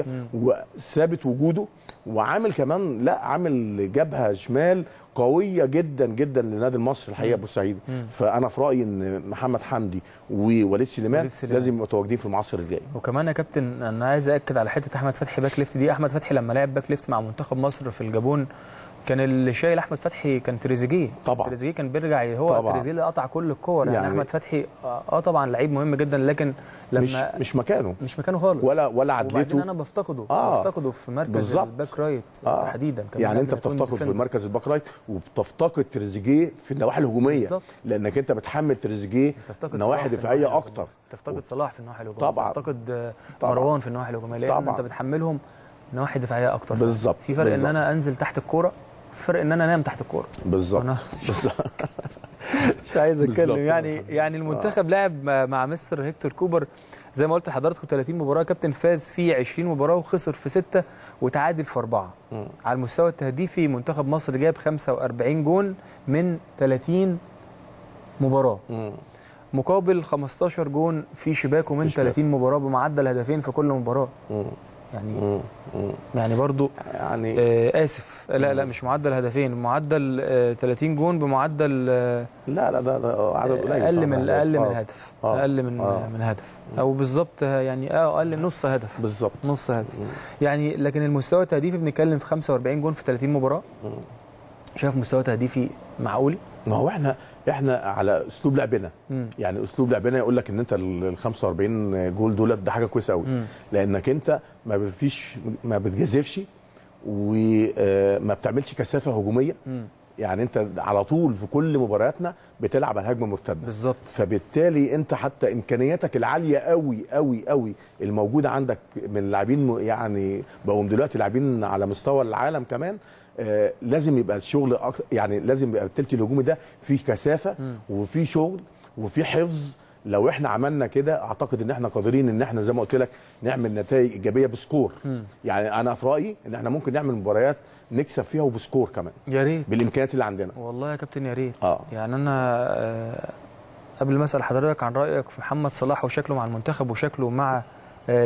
[SPEAKER 2] وثابت وجوده وعامل كمان لا عامل جبهه شمال قويه جدا جدا للنادي المصري الحقيقه بورسعيد فانا في رايي ان محمد حمدي ووليد سليمان,
[SPEAKER 1] وليد سليمان.
[SPEAKER 2] لازم يبقوا متواجدين في المعسكر الجاي
[SPEAKER 1] وكمان يا كابتن انا عايز اكد على حته احمد فتحي باك ليفت دي احمد فتحي لما لعب باك ليفت مع منتخب مصر في الجابون كان اللي شايل احمد فتحي كان تريزيجيه
[SPEAKER 2] طبعا.
[SPEAKER 1] تريزيجيه كان بيرجع هو
[SPEAKER 2] طبعا.
[SPEAKER 1] تريزيجيه اللي قطع كل الكور يعني,
[SPEAKER 2] يعني-
[SPEAKER 1] احمد فتحي اه آه طبعا لعيب مهم جدا لكن لما
[SPEAKER 2] مش مش مكانه
[SPEAKER 1] مش مكانه خالص
[SPEAKER 2] ولا ولا
[SPEAKER 1] وبعدين
[SPEAKER 2] عدلته
[SPEAKER 1] انا بفتقده
[SPEAKER 2] آه.
[SPEAKER 1] بفتقده في مركز
[SPEAKER 2] بالظبط.
[SPEAKER 1] الباك رايت
[SPEAKER 2] آه.
[SPEAKER 1] تحديدا كمان
[SPEAKER 2] يعني انت
[SPEAKER 1] قبل ما يكون
[SPEAKER 2] بتفتقد في
[SPEAKER 1] ديفندر.
[SPEAKER 2] مركز الباك رايت وبتفتقد تريزيجيه في النواحي الهجوميه
[SPEAKER 1] بالظبط.
[SPEAKER 2] لانك انت بتحمل تريزيجيه
[SPEAKER 1] تفتقد
[SPEAKER 2] نواحي
[SPEAKER 1] صلاح في
[SPEAKER 2] دفاعيه
[SPEAKER 1] النواحي
[SPEAKER 2] اكتر
[SPEAKER 1] الهجومية. تفتقد صلاح في النواحي الهجوميه
[SPEAKER 2] طبعاً.
[SPEAKER 1] تفتقد آه،
[SPEAKER 2] طبعاً.
[SPEAKER 1] مروان في النواحي الهجوميه لان
[SPEAKER 2] طبعاً.
[SPEAKER 1] انت بتحملهم نواحي دفاعيه اكتر
[SPEAKER 2] بالظبط،
[SPEAKER 1] في فرق ان
[SPEAKER 2] بالظبط.
[SPEAKER 1] انا انزل تحت الكوره فرق ان انا انام تحت الكوره
[SPEAKER 2] بالظبط
[SPEAKER 1] وأنا-
[SPEAKER 2] بالظبط
[SPEAKER 1] مش عايز
[SPEAKER 2] بالظبط.
[SPEAKER 1] اتكلم يعني يعني المنتخب لعب مع- مع مستر هيكتور كوبر زي ما قلت لحضراتكم 30 مباراه كابتن فاز في 20 مباراه وخسر في 6 وتعادل في 4 على المستوى التهديفي منتخب مصر جاب 45 جون من 30 مباراه
[SPEAKER 2] مم.
[SPEAKER 1] مقابل 15 جون في شباكه من
[SPEAKER 2] في شباكه.
[SPEAKER 1] 30 مباراه بمعدل هدفين في كل مباراه
[SPEAKER 2] مم.
[SPEAKER 1] يعني
[SPEAKER 2] مم. مم.
[SPEAKER 1] يعني برضو
[SPEAKER 2] يعني
[SPEAKER 1] آه اسف لا لا مش معدل هدفين معدل آه 30 جون بمعدل آه
[SPEAKER 2] لا لا ده, ده عدد قليل
[SPEAKER 1] اقل
[SPEAKER 2] طبعاً.
[SPEAKER 1] من اقل من
[SPEAKER 2] آه.
[SPEAKER 1] هدف
[SPEAKER 2] آه.
[SPEAKER 1] اقل من
[SPEAKER 2] آه.
[SPEAKER 1] من هدف او بالظبط يعني اه اقل من نص هدف
[SPEAKER 2] بالظبط
[SPEAKER 1] نص هدف يعني لكن المستوى التهديفي بنتكلم في 45 جون في 30 مباراه شايف مستوى تهديفي معقول
[SPEAKER 2] ما هو احنا احنا على اسلوب لعبنا
[SPEAKER 1] مم.
[SPEAKER 2] يعني اسلوب لعبنا يقول لك ان انت ال 45 جول دولت ده حاجه كويسه قوي
[SPEAKER 1] مم.
[SPEAKER 2] لانك انت ما فيش ما بتجازفش وما بتعملش كثافه هجوميه
[SPEAKER 1] مم.
[SPEAKER 2] يعني انت على طول في كل مبارياتنا بتلعب على هجمه مرتده
[SPEAKER 1] بالظبط
[SPEAKER 2] فبالتالي انت حتى امكانياتك العاليه قوي قوي قوي الموجوده عندك من لاعبين م- يعني بقوا دلوقتي لاعبين على مستوى العالم كمان آه لازم يبقى الشغل أكتر يعني لازم يبقى التلت الهجومي ده فيه كثافه وفيه شغل وفيه حفظ لو احنا عملنا كده اعتقد ان احنا قادرين ان احنا زي ما قلت لك نعمل نتائج ايجابيه بسكور يعني انا في رايي ان احنا ممكن نعمل مباريات نكسب فيها وبسكور كمان
[SPEAKER 1] يا ريت
[SPEAKER 2] بالامكانيات اللي عندنا
[SPEAKER 1] والله يا كابتن يا ريت
[SPEAKER 2] اه
[SPEAKER 1] يعني انا آه، قبل ما اسال حضرتك عن رايك في محمد صلاح وشكله مع المنتخب وشكله مع آه،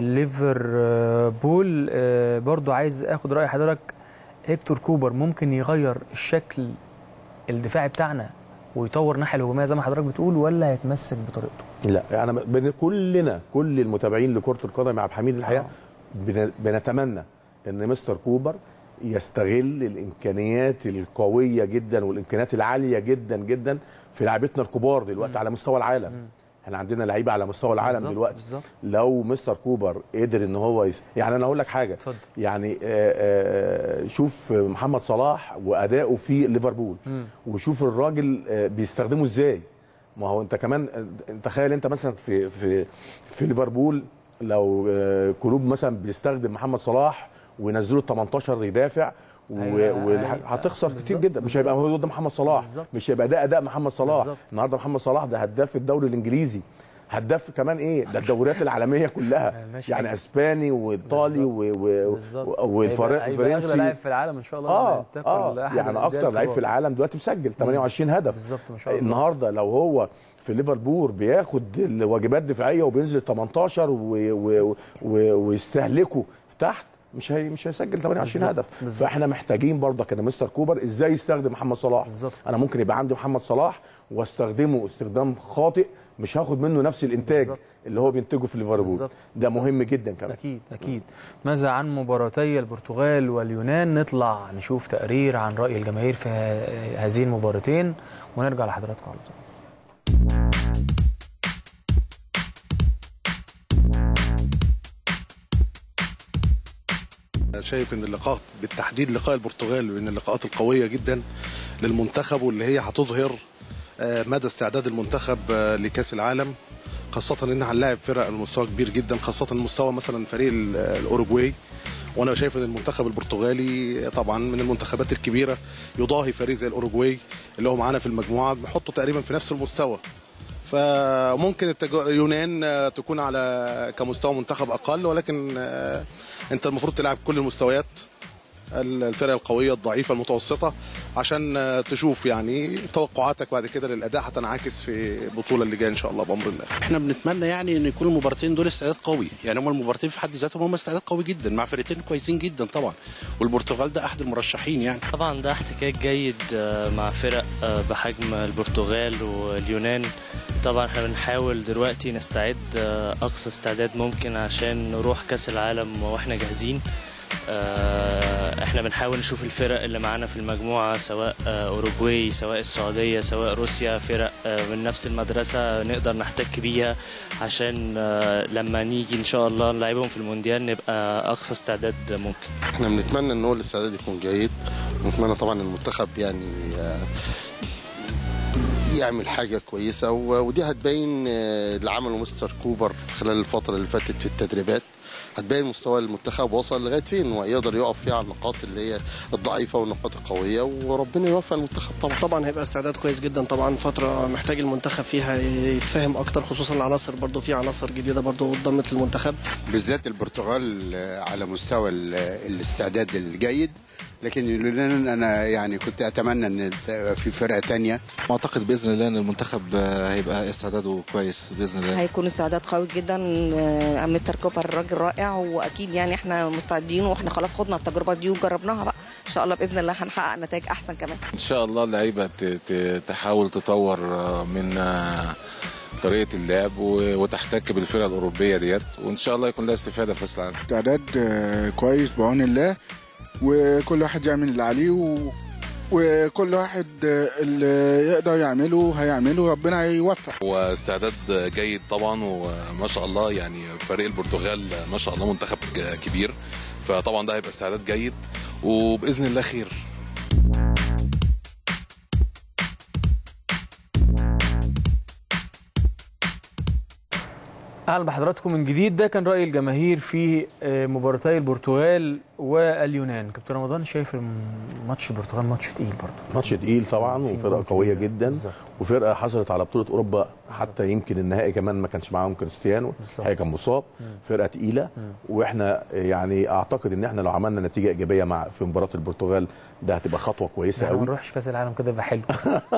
[SPEAKER 1] ليفربول آه، برضو عايز اخد راي حضرتك هيكتور كوبر ممكن يغير الشكل الدفاعي بتاعنا ويطور الناحيه الهجوميه زي ما حضرتك بتقول ولا هيتمسك بطريقته
[SPEAKER 2] لا انا بن- كلنا كل المتابعين لكره القدم يا عبد الحميد الحقيقه بن- بنتمنى ان مستر كوبر يستغل الامكانيات القويه جدا والامكانيات العاليه جدا جدا في لعيبتنا الكبار دلوقتي على مستوى العالم احنا عندنا لعيبه على مستوى العالم
[SPEAKER 1] بالظبط،
[SPEAKER 2] دلوقتي
[SPEAKER 1] بالظبط.
[SPEAKER 2] لو مستر كوبر قدر ان هو يس... يعني انا اقول لك حاجه
[SPEAKER 1] اتفضل.
[SPEAKER 2] يعني آه، آه، شوف محمد صلاح واداؤه في ليفربول وشوف الراجل آه، بيستخدمه ازاي ما هو انت كمان آه، تخيل انت مثلا في في في ليفربول لو آه، كلوب مثلا بيستخدم محمد صلاح وينزله 18 يدافع
[SPEAKER 1] أيوة، أيوة.
[SPEAKER 2] وهتخسر كتير
[SPEAKER 1] بالظبط،
[SPEAKER 2] جدا مش هيبقى هو ده محمد صلاح
[SPEAKER 1] بالظبط.
[SPEAKER 2] مش هيبقى ده اداء محمد صلاح
[SPEAKER 1] بالظبط.
[SPEAKER 2] النهارده محمد صلاح ده هداف الدوري الانجليزي هداف كمان ايه ده الدوريات العالميه كلها
[SPEAKER 1] ماشي.
[SPEAKER 2] يعني اسباني وايطالي و- و-
[SPEAKER 1] بالظبط
[SPEAKER 2] والفرنسي
[SPEAKER 1] هيبقى- هيبقى اغلى لاعب في العالم ان شاء الله
[SPEAKER 2] اه
[SPEAKER 1] لما تاكل
[SPEAKER 2] اه
[SPEAKER 1] أحد
[SPEAKER 2] يعني
[SPEAKER 1] الأندية
[SPEAKER 2] اكتر لعيب في
[SPEAKER 1] الكبار.
[SPEAKER 2] العالم دلوقتي مسجل 28 هدف
[SPEAKER 1] بالظبط ما شاء الله
[SPEAKER 2] النهارده لو هو في ليفربول بياخد الواجبات الدفاعيه وبينزل 18 و... و... و... ويستهلكه تحت مش هي مش هيسجل 28
[SPEAKER 1] بالظبط،
[SPEAKER 2] هدف
[SPEAKER 1] بالظبط.
[SPEAKER 2] فاحنا محتاجين برضك ان مستر كوبر ازاي يستخدم محمد صلاح
[SPEAKER 1] بالظبط.
[SPEAKER 2] انا ممكن يبقى عندي محمد صلاح واستخدمه استخدام خاطئ مش هاخد منه نفس الانتاج
[SPEAKER 1] بالظبط.
[SPEAKER 2] اللي هو بينتجه في ليفربول
[SPEAKER 1] بالظبط.
[SPEAKER 2] ده مهم جدا كمان
[SPEAKER 1] اكيد اكيد ماذا عن مباراتي البرتغال واليونان نطلع نشوف تقرير عن راي الجماهير في ه- هذه المباراتين ونرجع لحضراتكم على طول
[SPEAKER 6] شايف ان اللقاء بالتحديد لقاء البرتغال من اللقاءات القويه جدا للمنتخب واللي هي هتظهر آه، مدى استعداد المنتخب آه، لكاس العالم خاصة ان هنلاعب فرق المستوى كبير جدا خاصة مستوى مثلا فريق ال- الاوروجواي وانا شايف ان المنتخب البرتغالي طبعا من المنتخبات الكبيرة يضاهي فريق زي الاوروجواي اللي هو معانا في المجموعة بيحطوا تقريبا في نفس المستوى فممكن التجو... اليونان آه، تكون على كمستوى منتخب اقل ولكن آه، انت المفروض تلعب كل المستويات الفرق القويه الضعيفه المتوسطه عشان آه، تشوف يعني توقعاتك بعد كده للاداء هتنعكس في البطوله اللي جايه ان شاء الله بامر الله
[SPEAKER 7] احنا بنتمنى يعني ان يكون المباراتين دول استعداد قوي يعني هم المباراتين في حد ذاتهم هم استعداد قوي جدا مع فرقتين كويسين جدا طبعا والبرتغال ده احد المرشحين يعني
[SPEAKER 8] طبعا ده احتكاك جيد آه، مع فرق آه، بحجم البرتغال واليونان طبعا احنا بنحاول دلوقتي نستعد آه، اقصى استعداد ممكن عشان نروح كاس العالم واحنا جاهزين آه، احنا بنحاول نشوف الفرق اللي معانا في المجموعة سواء آه، اوروجواي سواء السعودية سواء روسيا فرق آه، من نفس المدرسة نقدر نحتك بيها عشان آه، لما نيجي ان شاء الله نلعبهم في المونديال نبقى اقصى استعداد ممكن
[SPEAKER 9] احنا بنتمنى ان هو الاستعداد يكون جيد ونتمنى طبعا المنتخب يعني آه، يعمل حاجه كويسه و- ودي هتبين آه، اللي عمله مستر كوبر خلال الفتره اللي فاتت في التدريبات هتبين مستوى المنتخب وصل لغايه فين ويقدر يقف فيها على النقاط اللي هي الضعيفه والنقاط القويه وربنا يوفق المنتخب طبعا
[SPEAKER 10] طبعا هيبقى استعداد كويس جدا طبعا فتره محتاج المنتخب فيها يتفهم اكتر خصوصا العناصر برضو في عناصر جديده برضو ضمت المنتخب
[SPEAKER 9] بالذات البرتغال على مستوى الاستعداد الجيد
[SPEAKER 11] لكن اليونان انا يعني كنت اتمنى ان تبقى في فرقه تانية
[SPEAKER 12] اعتقد باذن الله ان المنتخب آه، هيبقى استعداده كويس باذن الله
[SPEAKER 13] هيكون استعداد قوي جدا آه، مستر كوبر راجل رائع واكيد يعني احنا مستعدين واحنا خلاص خدنا التجربه دي وجربناها بقى ان شاء الله باذن الله هنحقق نتائج احسن كمان
[SPEAKER 12] ان شاء الله اللعيبه ت- ت- تحاول تطور آه، من آه، طريقه اللعب و- وتحتك بالفرق الاوروبيه ديت وان شاء الله يكون لها استفاده في كاس العالم
[SPEAKER 14] استعداد آه، كويس بعون الله وكل واحد يعمل اللي عليه و... وكل واحد آه، اللي يقدر يعمله هيعمله ربنا هيوفق
[SPEAKER 15] واستعداد جيد طبعا وما شاء الله يعني فريق البرتغال ما شاء الله منتخب كبير فطبعا ده هيبقى استعداد جيد وباذن الله خير
[SPEAKER 1] اهلا بحضراتكم من جديد ده كان راي الجماهير في آه، مباراتي البرتغال واليونان كابتن رمضان شايف الم- ماتش البرتغال ماتش تقيل برضه
[SPEAKER 2] ماتش تقيل طبعا وفرقه قويه جدا وفرقه حصلت على بطوله اوروبا حتى يمكن النهائي كمان ما كانش معاهم كريستيانو هي كان مصاب فرقه تقيله واحنا يعني اعتقد ان احنا لو عملنا نتيجه ايجابيه مع في مباراه البرتغال ده هتبقى خطوه كويسه
[SPEAKER 1] احنا ما
[SPEAKER 2] قوي
[SPEAKER 1] نروحش كاس العالم كده يبقى حلو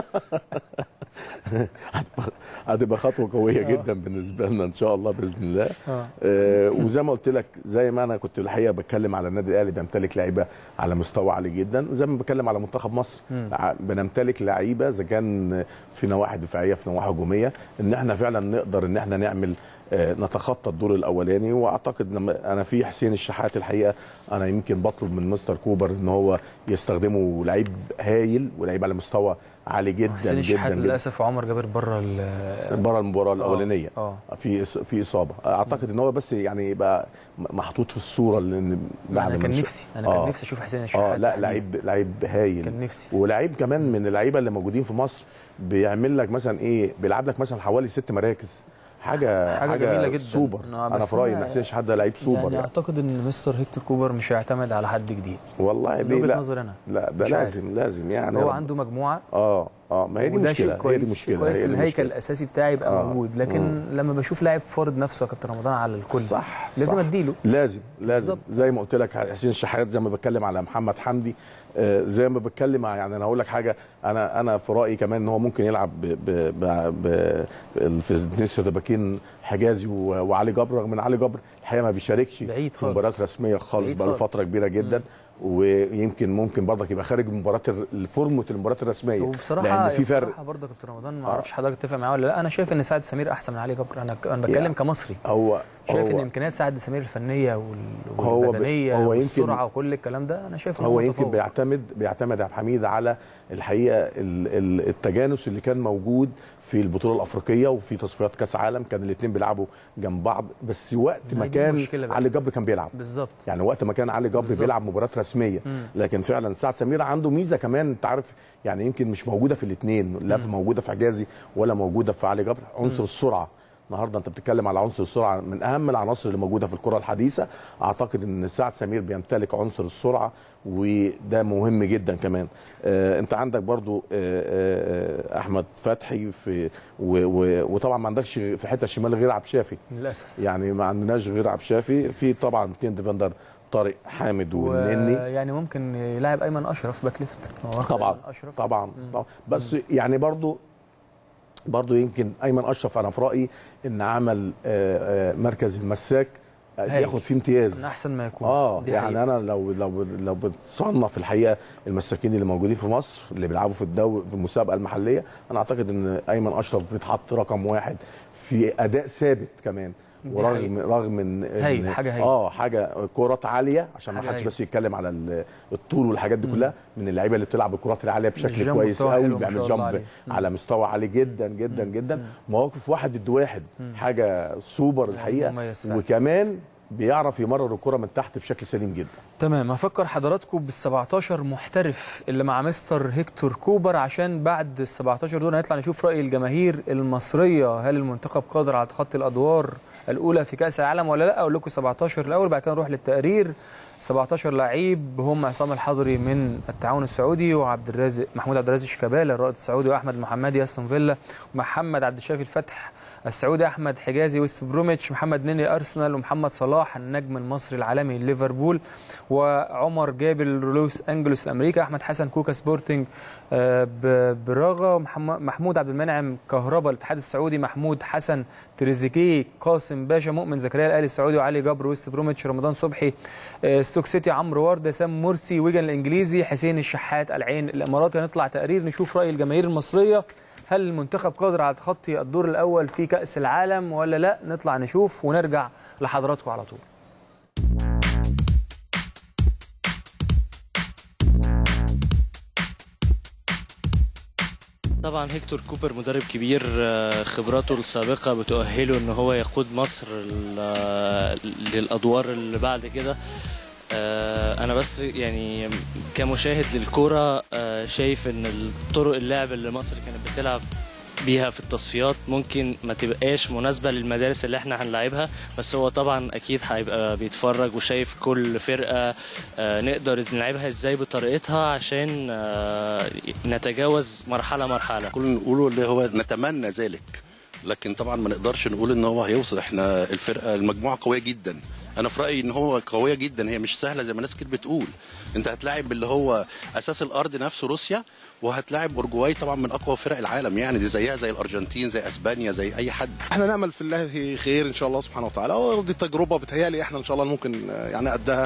[SPEAKER 2] هتبقى خطوه قويه جدا بالنسبه لنا ان شاء الله باذن الله
[SPEAKER 1] آه.
[SPEAKER 2] آه وزي ما قلت لك زي ما انا كنت الحقيقه بتكلم على النادي الاهلي بيمتلك لعيبه على مستوى عالي جدا زي ما بتكلم على منتخب مصر
[SPEAKER 1] مم.
[SPEAKER 2] ع- بنمتلك لعيبه اذا كان في نواحي دفاعيه في نواحي هجوميه ان احنا فعلا نقدر ان احنا نعمل آه، نتخطى الدور الاولاني واعتقد لما انا في حسين الشحات الحقيقه انا يمكن بطلب من مستر كوبر ان هو يستخدمه لعيب هايل ولعيب على مستوى عالي جدا
[SPEAKER 1] حسين
[SPEAKER 2] جدا
[SPEAKER 1] الشحات
[SPEAKER 2] جدا
[SPEAKER 1] للاسف عمر جابر بره ال-
[SPEAKER 2] بره المباراه الاولانيه
[SPEAKER 1] اه
[SPEAKER 2] في إص- في اصابه اعتقد ان هو بس يعني يبقى م- محطوط في الصوره لان
[SPEAKER 1] انا
[SPEAKER 2] ما
[SPEAKER 1] كان
[SPEAKER 2] نش-
[SPEAKER 1] نفسي انا كان نفسي اشوف حسين الشحات
[SPEAKER 2] اه لا
[SPEAKER 1] تحديداً.
[SPEAKER 2] لعيب لعيب هايل
[SPEAKER 1] كان نفسي.
[SPEAKER 2] ولعيب كمان من اللعيبه اللي موجودين في مصر بيعمل لك مثلا ايه بيلعب لك مثلا حوالي ست مراكز حاجه
[SPEAKER 1] حاجه,
[SPEAKER 2] حاجه,
[SPEAKER 1] جميله جدا
[SPEAKER 2] سوبر
[SPEAKER 1] آه،
[SPEAKER 2] انا
[SPEAKER 1] بس
[SPEAKER 2] في رايي
[SPEAKER 1] أنا
[SPEAKER 2] ان حسين الشحات ده لعيب سوبر
[SPEAKER 1] يعني
[SPEAKER 2] يعني,
[SPEAKER 1] اعتقد ان مستر هيكتور كوبر مش هيعتمد على حد جديد
[SPEAKER 2] والله
[SPEAKER 1] من
[SPEAKER 2] ليه
[SPEAKER 1] وجهة
[SPEAKER 2] لا
[SPEAKER 1] نظري أنا.
[SPEAKER 2] لا ده
[SPEAKER 1] مش عارف.
[SPEAKER 2] لازم لازم يعني
[SPEAKER 1] هو
[SPEAKER 2] رب-
[SPEAKER 1] عنده مجموعه
[SPEAKER 2] اه اه ما هي دي
[SPEAKER 1] وده
[SPEAKER 2] مشكله
[SPEAKER 1] شيء كويس
[SPEAKER 2] هي دي مشكله
[SPEAKER 1] كويس
[SPEAKER 2] هي دي
[SPEAKER 1] الهيكل
[SPEAKER 2] مشكلة.
[SPEAKER 1] الاساسي بتاعي يبقى
[SPEAKER 2] آه.
[SPEAKER 1] موجود لكن
[SPEAKER 2] مم.
[SPEAKER 1] لما بشوف لاعب فارض نفسه يا كابتن رمضان على الكل
[SPEAKER 2] صح
[SPEAKER 1] لازم
[SPEAKER 2] صح.
[SPEAKER 1] اديله
[SPEAKER 2] لازم لازم زي ما قلت لك حسين الشحات زي ما بتكلم على محمد حمدي آه، زي ما بتكلم يعني انا هقول لك حاجه انا انا في رايي كمان ان هو ممكن يلعب ب ب ب ب في اثنين شباكين حجازي و- وعلي جبر رغم ان علي جبر الحقيقه ما بيشاركش
[SPEAKER 1] بعيد
[SPEAKER 2] في
[SPEAKER 1] خالص.
[SPEAKER 2] مباريات رسميه خالص
[SPEAKER 1] بعيد
[SPEAKER 2] بقاله
[SPEAKER 1] خالص.
[SPEAKER 2] فتره كبيره جدا ويمكن ممكن برضك يبقى خارج مباراه الفورمه المباريات الرسميه
[SPEAKER 1] وبصراحه
[SPEAKER 2] لان في فرق
[SPEAKER 1] بصراحه برضه يا كابتن رمضان ما اعرفش حضرتك تتفق معايا ولا لا انا شايف ان سعد سمير احسن من علي جبر انا انا بتكلم
[SPEAKER 2] يعني
[SPEAKER 1] كمصري
[SPEAKER 2] هو
[SPEAKER 1] شايف ان
[SPEAKER 2] هو
[SPEAKER 1] امكانيات سعد سمير الفنيه وال-
[SPEAKER 2] هو ب-
[SPEAKER 1] والبدنيه
[SPEAKER 2] هو يمكن-
[SPEAKER 1] والسرعه وكل الكلام ده انا شايف ان
[SPEAKER 2] هو يمكن
[SPEAKER 1] متفوق.
[SPEAKER 2] بيعتمد بيعتمد يا عبد الحميد على الحقيقه ال- ال- التجانس اللي كان موجود في البطوله الافريقيه وفي تصفيات كاس عالم كان الاثنين بيلعبوا جنب بعض بس وقت
[SPEAKER 1] ما
[SPEAKER 2] ما
[SPEAKER 1] هي دي
[SPEAKER 2] كان
[SPEAKER 1] المشكلة بقى.
[SPEAKER 2] علي جبر كان بيلعب
[SPEAKER 1] بالظبط
[SPEAKER 2] يعني وقت ما كان علي جبر
[SPEAKER 1] بالظبط.
[SPEAKER 2] بيلعب مباريات رسميه
[SPEAKER 1] مم.
[SPEAKER 2] لكن فعلا سعد سمير عنده ميزه كمان انت عارف يعني يمكن مش موجوده في الاثنين لا في موجوده في حجازي ولا موجوده في علي جبر عنصر
[SPEAKER 1] مم.
[SPEAKER 2] السرعه النهارده انت بتتكلم على عنصر السرعه من اهم العناصر اللي موجوده في الكره الحديثه اعتقد ان سعد سمير بيمتلك عنصر السرعه وده مهم جدا كمان آه انت عندك برضو آه آه احمد فتحي في و و وطبعا ما عندكش في حته الشمال غير عبد الشافي
[SPEAKER 1] للاسف
[SPEAKER 2] يعني ما عندناش غير عبد الشافي في طبعا اثنين ديفندر طارق حامد والنني
[SPEAKER 1] يعني ممكن يلاعب ايمن اشرف باك ليفت هو واخد
[SPEAKER 2] طبعا
[SPEAKER 1] أيمن اشرف
[SPEAKER 2] طبعا طبعا بس يعني برضو برضو يمكن ايمن اشرف انا في رايي ان عمل آه، آه، مركز المساك آه،
[SPEAKER 1] هايل.
[SPEAKER 2] بياخد فيه امتياز
[SPEAKER 1] من احسن ما يكون
[SPEAKER 2] اه
[SPEAKER 1] دي
[SPEAKER 2] يعني
[SPEAKER 1] حقيقة.
[SPEAKER 2] انا لو لو لو بتصنف الحقيقه المساكين اللي موجودين في مصر اللي بيلعبوا في الدوري في المسابقه المحليه انا اعتقد ان ايمن اشرف بيتحط رقم واحد في اداء ثابت كمان
[SPEAKER 1] دي
[SPEAKER 2] ورغم
[SPEAKER 1] حقيقة.
[SPEAKER 2] رغم ان إن-
[SPEAKER 1] هايل، حاجة هايل.
[SPEAKER 2] اه حاجه كرات عاليه عشان ما
[SPEAKER 1] حاجة
[SPEAKER 2] حدش
[SPEAKER 1] هايل.
[SPEAKER 2] بس يتكلم على ال- الطول والحاجات دي كلها من اللعيبه اللي بتلعب الكرات العاليه بشكل
[SPEAKER 1] الجامب
[SPEAKER 2] كويس
[SPEAKER 1] بتاعه
[SPEAKER 2] قوي
[SPEAKER 1] حلو ما
[SPEAKER 2] بيعمل
[SPEAKER 1] شاء الله
[SPEAKER 2] جامب
[SPEAKER 1] عليه. مم.
[SPEAKER 2] على مستوى عالي جدا جدا جدا مواقف واحد ضد واحد حاجه سوبر الحقيقه
[SPEAKER 1] مميز فعلا.
[SPEAKER 2] وكمان بيعرف يمرر الكره من تحت بشكل سليم جدا
[SPEAKER 1] تمام هفكر حضراتكم بال 17 محترف اللي مع مستر هيكتور كوبر عشان بعد ال 17 دول هنطلع نشوف راي الجماهير المصريه هل المنتخب قادر على تخطي الادوار الاولى في كاس العالم ولا لا اقول لكم 17 الاول بعد كده نروح للتقرير 17 لعيب هم عصام الحضري من التعاون السعودي وعبد الرازق محمود عبد الرازق شيكابالا الرائد السعودي واحمد محمدي استون فيلا ومحمد عبد الشافي الفتح السعودي احمد حجازي ويست بروميتش محمد نني ارسنال ومحمد صلاح النجم المصري العالمي ليفربول وعمر جابر لوس انجلوس الامريكا احمد حسن كوكا سبورتنج آه، ب- براغا ومحم- محمود عبد المنعم كهربا الاتحاد السعودي محمود حسن تريزيجيه قاسم باشا مؤمن زكريا الاهلي السعودي وعلي جبر ويست بروميتش رمضان صبحي آه، ستوك سيتي عمرو ورده سام مرسي ويجن الانجليزي حسين الشحات العين الاماراتي هنطلع تقرير نشوف راي الجماهير المصريه هل المنتخب قادر على تخطي الدور الاول في كاس العالم ولا لا نطلع نشوف ونرجع لحضراتكم على طول
[SPEAKER 8] طبعا هيكتور كوبر مدرب كبير آه، خبراته السابقة بتؤهله ان هو يقود مصر ل- للادوار اللي بعد كده آه، انا بس يعني كمشاهد للكرة آه، شايف ان الطرق اللعب اللي مصر كانت بتلعب بيها في التصفيات ممكن ما تبقاش مناسبة للمدارس اللي احنا هنلعبها بس هو طبعا اكيد هيبقى بيتفرج وشايف كل فرقة آه، نقدر نلعبها ازاي بطريقتها عشان آه، نتجاوز مرحلة مرحلة
[SPEAKER 7] كل نقوله اللي هو نتمنى ذلك لكن طبعا ما نقدرش نقول ان هو هيوصل احنا الفرقه المجموعه قويه جدا انا في رايي ان هو قويه جدا هي مش سهله زي ما الناس كتير بتقول انت هتلاعب اللي هو اساس الارض نفسه روسيا وهتلاعب اورجواي طبعا من اقوى فرق العالم يعني دي زيها زي الارجنتين زي اسبانيا زي اي حد
[SPEAKER 6] احنا نامل في الله خير ان شاء الله سبحانه وتعالى ودي تجربه بتهيالي احنا ان شاء الله ممكن آه، يعني قدها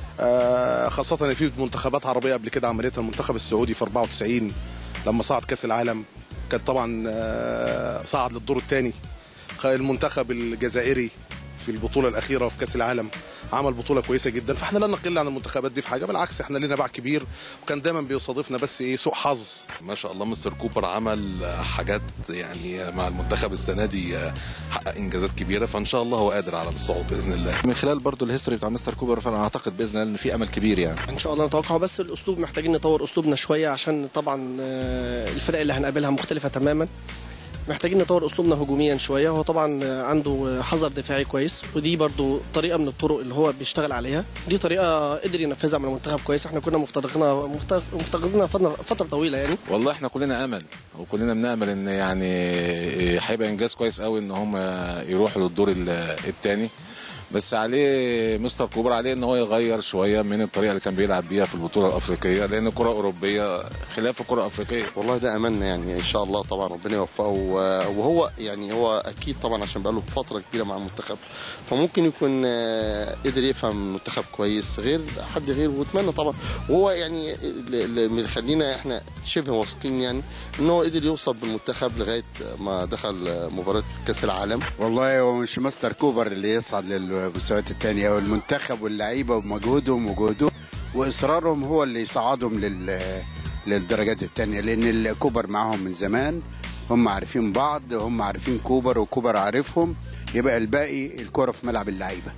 [SPEAKER 6] آه، خاصه ان في منتخبات عربيه قبل كده عملتها المنتخب السعودي في 94 لما صعد كاس العالم كان طبعا آه، صعد للدور الثاني المنتخب الجزائري في البطوله الاخيره في كاس العالم عمل بطوله كويسه جدا فاحنا لا نقل عن المنتخبات دي في حاجه بالعكس احنا لنا باع كبير وكان دايما بيصادفنا بس ايه سوء حظ
[SPEAKER 15] ما شاء الله مستر كوبر عمل حاجات يعني مع المنتخب السنه دي حقق انجازات كبيره فان شاء الله هو قادر على الصعود باذن الله
[SPEAKER 16] من خلال برضو الهيستوري بتاع مستر كوبر فانا اعتقد باذن الله ان في امل كبير يعني
[SPEAKER 10] ان شاء الله نتوقع بس الاسلوب محتاجين نطور اسلوبنا شويه عشان طبعا آه، الفرق اللي هنقابلها مختلفه تماما محتاجين نطور اسلوبنا هجوميا شويه هو طبعا آه، عنده حذر دفاعي كويس ودي برضو طريقه من الطرق اللي هو بيشتغل عليها دي طريقه قدر ينفذها مع المنتخب كويس احنا كنا مفتقدينها مفتق- مفتقدينها فتره فترة طويله يعني
[SPEAKER 12] والله احنا كلنا امل وكلنا بنامل ان يعني هيبقى انجاز كويس قوي ان هم يروحوا للدور الثاني بس عليه مستر كوبر عليه ان هو يغير شويه من الطريقه اللي كان بيلعب بيها في البطوله الافريقيه لان الكره اوروبيه خلاف الكره الافريقيه
[SPEAKER 9] والله ده املنا يعني ان شاء الله طبعا ربنا يوفقه و- وهو يعني هو اكيد طبعا عشان بقاله فتره كبيره مع المنتخب فممكن يكون آه، قدر يفهم المنتخب كويس غير حد غيره واتمنى طبعا وهو يعني اللي اللي يخلينا احنا شبه واثقين يعني ان هو قدر يوصل بالمنتخب لغايه ما دخل مباراه كاس العالم
[SPEAKER 11] والله هو مش مستر كوبر اللي يصعد للمستويات الثانيه هو المنتخب واللعيبه ومجهودهم وجهدهم واصرارهم هو اللي يصعدهم لل للدرجات الثانيه لان الكوبر معاهم من زمان هم عارفين بعض هم عارفين كوبر وكوبر عارفهم يبقى الباقي الكره في ملعب اللعيبه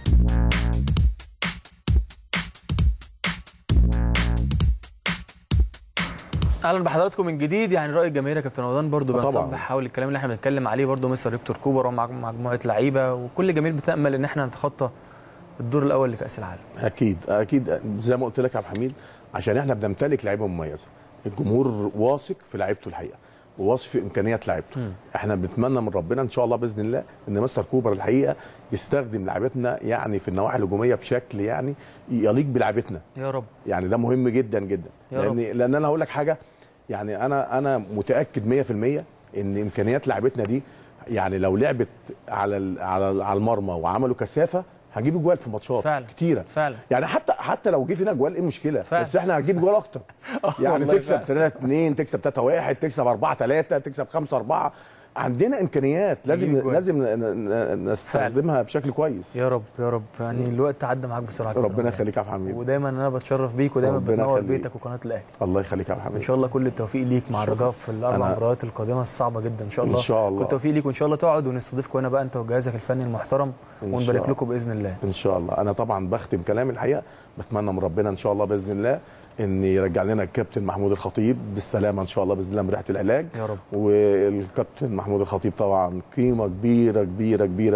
[SPEAKER 1] اهلا بحضراتكم من جديد يعني راي الجماهير يا كابتن رمضان برضو
[SPEAKER 2] آه طبعاً.
[SPEAKER 1] بنصبح حول الكلام اللي احنا بنتكلم عليه برضو مستر فيكتور كوبر ومع مجموعه لعيبه وكل الجماهير بتامل ان احنا نتخطى الدور الاول لكاس العالم
[SPEAKER 2] اكيد اكيد زي ما قلت لك يا عبد الحميد عشان احنا بنمتلك لعيبه مميزه الجمهور واثق في لعيبته الحقيقه وواثق في امكانيات لعيبته
[SPEAKER 1] مم.
[SPEAKER 2] احنا بنتمنى من ربنا ان شاء الله باذن الله ان مستر كوبر الحقيقه يستخدم لعيبتنا يعني في النواحي الهجوميه بشكل يعني يليق بلعيبتنا
[SPEAKER 1] يا رب
[SPEAKER 2] يعني ده مهم جدا جدا
[SPEAKER 1] يا رب.
[SPEAKER 2] لان لان انا هقول لك حاجه يعني انا انا متاكد 100% ان امكانيات لعيبتنا دي يعني لو لعبت على ال- على ال- على المرمى وعملوا كثافه هجيب اجوال في ماتشات
[SPEAKER 1] فعلا.
[SPEAKER 2] كتيره
[SPEAKER 1] فعلا
[SPEAKER 2] يعني حتى حتى لو جه فينا اجوال ايه المشكله
[SPEAKER 1] فعلا.
[SPEAKER 2] بس احنا هنجيب جوال اكتر يعني
[SPEAKER 1] والله
[SPEAKER 2] تكسب
[SPEAKER 1] فعلا.
[SPEAKER 2] 3 2 تكسب 3 1 تكسب 4 3 تكسب 5 4 عندنا امكانيات
[SPEAKER 1] نجيب
[SPEAKER 2] لازم
[SPEAKER 1] أجوال.
[SPEAKER 2] لازم ن- ن- نستخدمها بشكل كويس
[SPEAKER 1] يا رب يا رب يعني الوقت عدى معاك بسرعه كده.
[SPEAKER 2] ربنا يخليك يا عبد الحميد
[SPEAKER 1] ودايما انا بتشرف بيك ودايما
[SPEAKER 2] ربنا
[SPEAKER 1] بتنور
[SPEAKER 2] يخليك.
[SPEAKER 1] بيتك وقناه الاهلي
[SPEAKER 2] الله يخليك يا عبد الحميد
[SPEAKER 1] ان شاء الله كل التوفيق ليك مع
[SPEAKER 2] إن شاء
[SPEAKER 1] الرجاء في الاربع
[SPEAKER 2] أنا-
[SPEAKER 1] مباريات القادمه الصعبه جدا ان شاء
[SPEAKER 2] إن
[SPEAKER 1] الله
[SPEAKER 2] شاء الله.
[SPEAKER 1] كل التوفيق ليك وان شاء الله تقعد ونستضيفكم هنا بقى انت وجهازك الفني المحترم
[SPEAKER 2] إن
[SPEAKER 1] ونبارك
[SPEAKER 2] شاء
[SPEAKER 1] لكم باذن الله
[SPEAKER 2] ان شاء الله انا طبعا بختم كلامي الحقيقه بتمنى من ربنا ان شاء الله باذن الله ان يرجع لنا الكابتن محمود الخطيب بالسلامه ان شاء الله باذن الله من ريحه العلاج
[SPEAKER 1] يا رب
[SPEAKER 2] والكابتن محمود الخطيب طبعا قيمه كبيره كبيره كبيره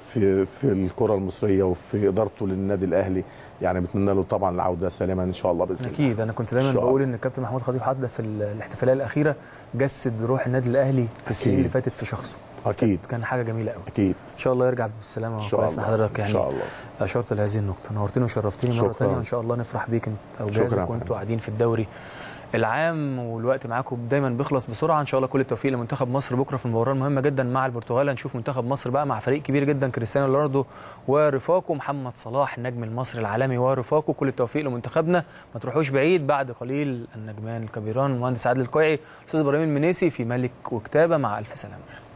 [SPEAKER 2] في في الكره المصريه وفي ادارته للنادي الاهلي يعني بتمنى له طبعا العوده سالما ان شاء الله باذن الله
[SPEAKER 1] اكيد انا كنت دايما
[SPEAKER 2] إن شاء
[SPEAKER 1] بقول ان الكابتن محمود خطيب حتى في ال- الاحتفاليه الاخيره جسد روح النادي الاهلي في السنين اللي فاتت في شخصه
[SPEAKER 2] اكيد
[SPEAKER 1] كان حاجه جميله قوي
[SPEAKER 2] اكيد
[SPEAKER 1] ان شاء الله يرجع بالسلامه
[SPEAKER 2] إن شاء
[SPEAKER 1] كويس
[SPEAKER 2] الله.
[SPEAKER 1] لحضرتك
[SPEAKER 2] إن
[SPEAKER 1] يعني
[SPEAKER 2] شاء الله.
[SPEAKER 1] اشرت لهذه النقطه نورتني وشرفتني مره
[SPEAKER 2] شكراً.
[SPEAKER 1] ثانيه وان شاء الله نفرح بيك انت او
[SPEAKER 2] شكراً
[SPEAKER 1] جهازك
[SPEAKER 2] يا
[SPEAKER 1] وانتوا
[SPEAKER 2] فندم.
[SPEAKER 1] قاعدين في الدوري العام والوقت معاكم دايما بيخلص بسرعه ان شاء الله كل التوفيق لمنتخب مصر بكره في المباراه المهمه جدا مع البرتغال هنشوف منتخب مصر بقى مع فريق كبير جدا كريستيانو رونالدو ورفاقه محمد صلاح النجم المصري العالمي ورفاقه كل التوفيق لمنتخبنا ما تروحوش بعيد بعد قليل النجمان الكبيران المهندس عادل القيعي الاستاذ ابراهيم المنيسي في ملك وكتابه مع الف سلامه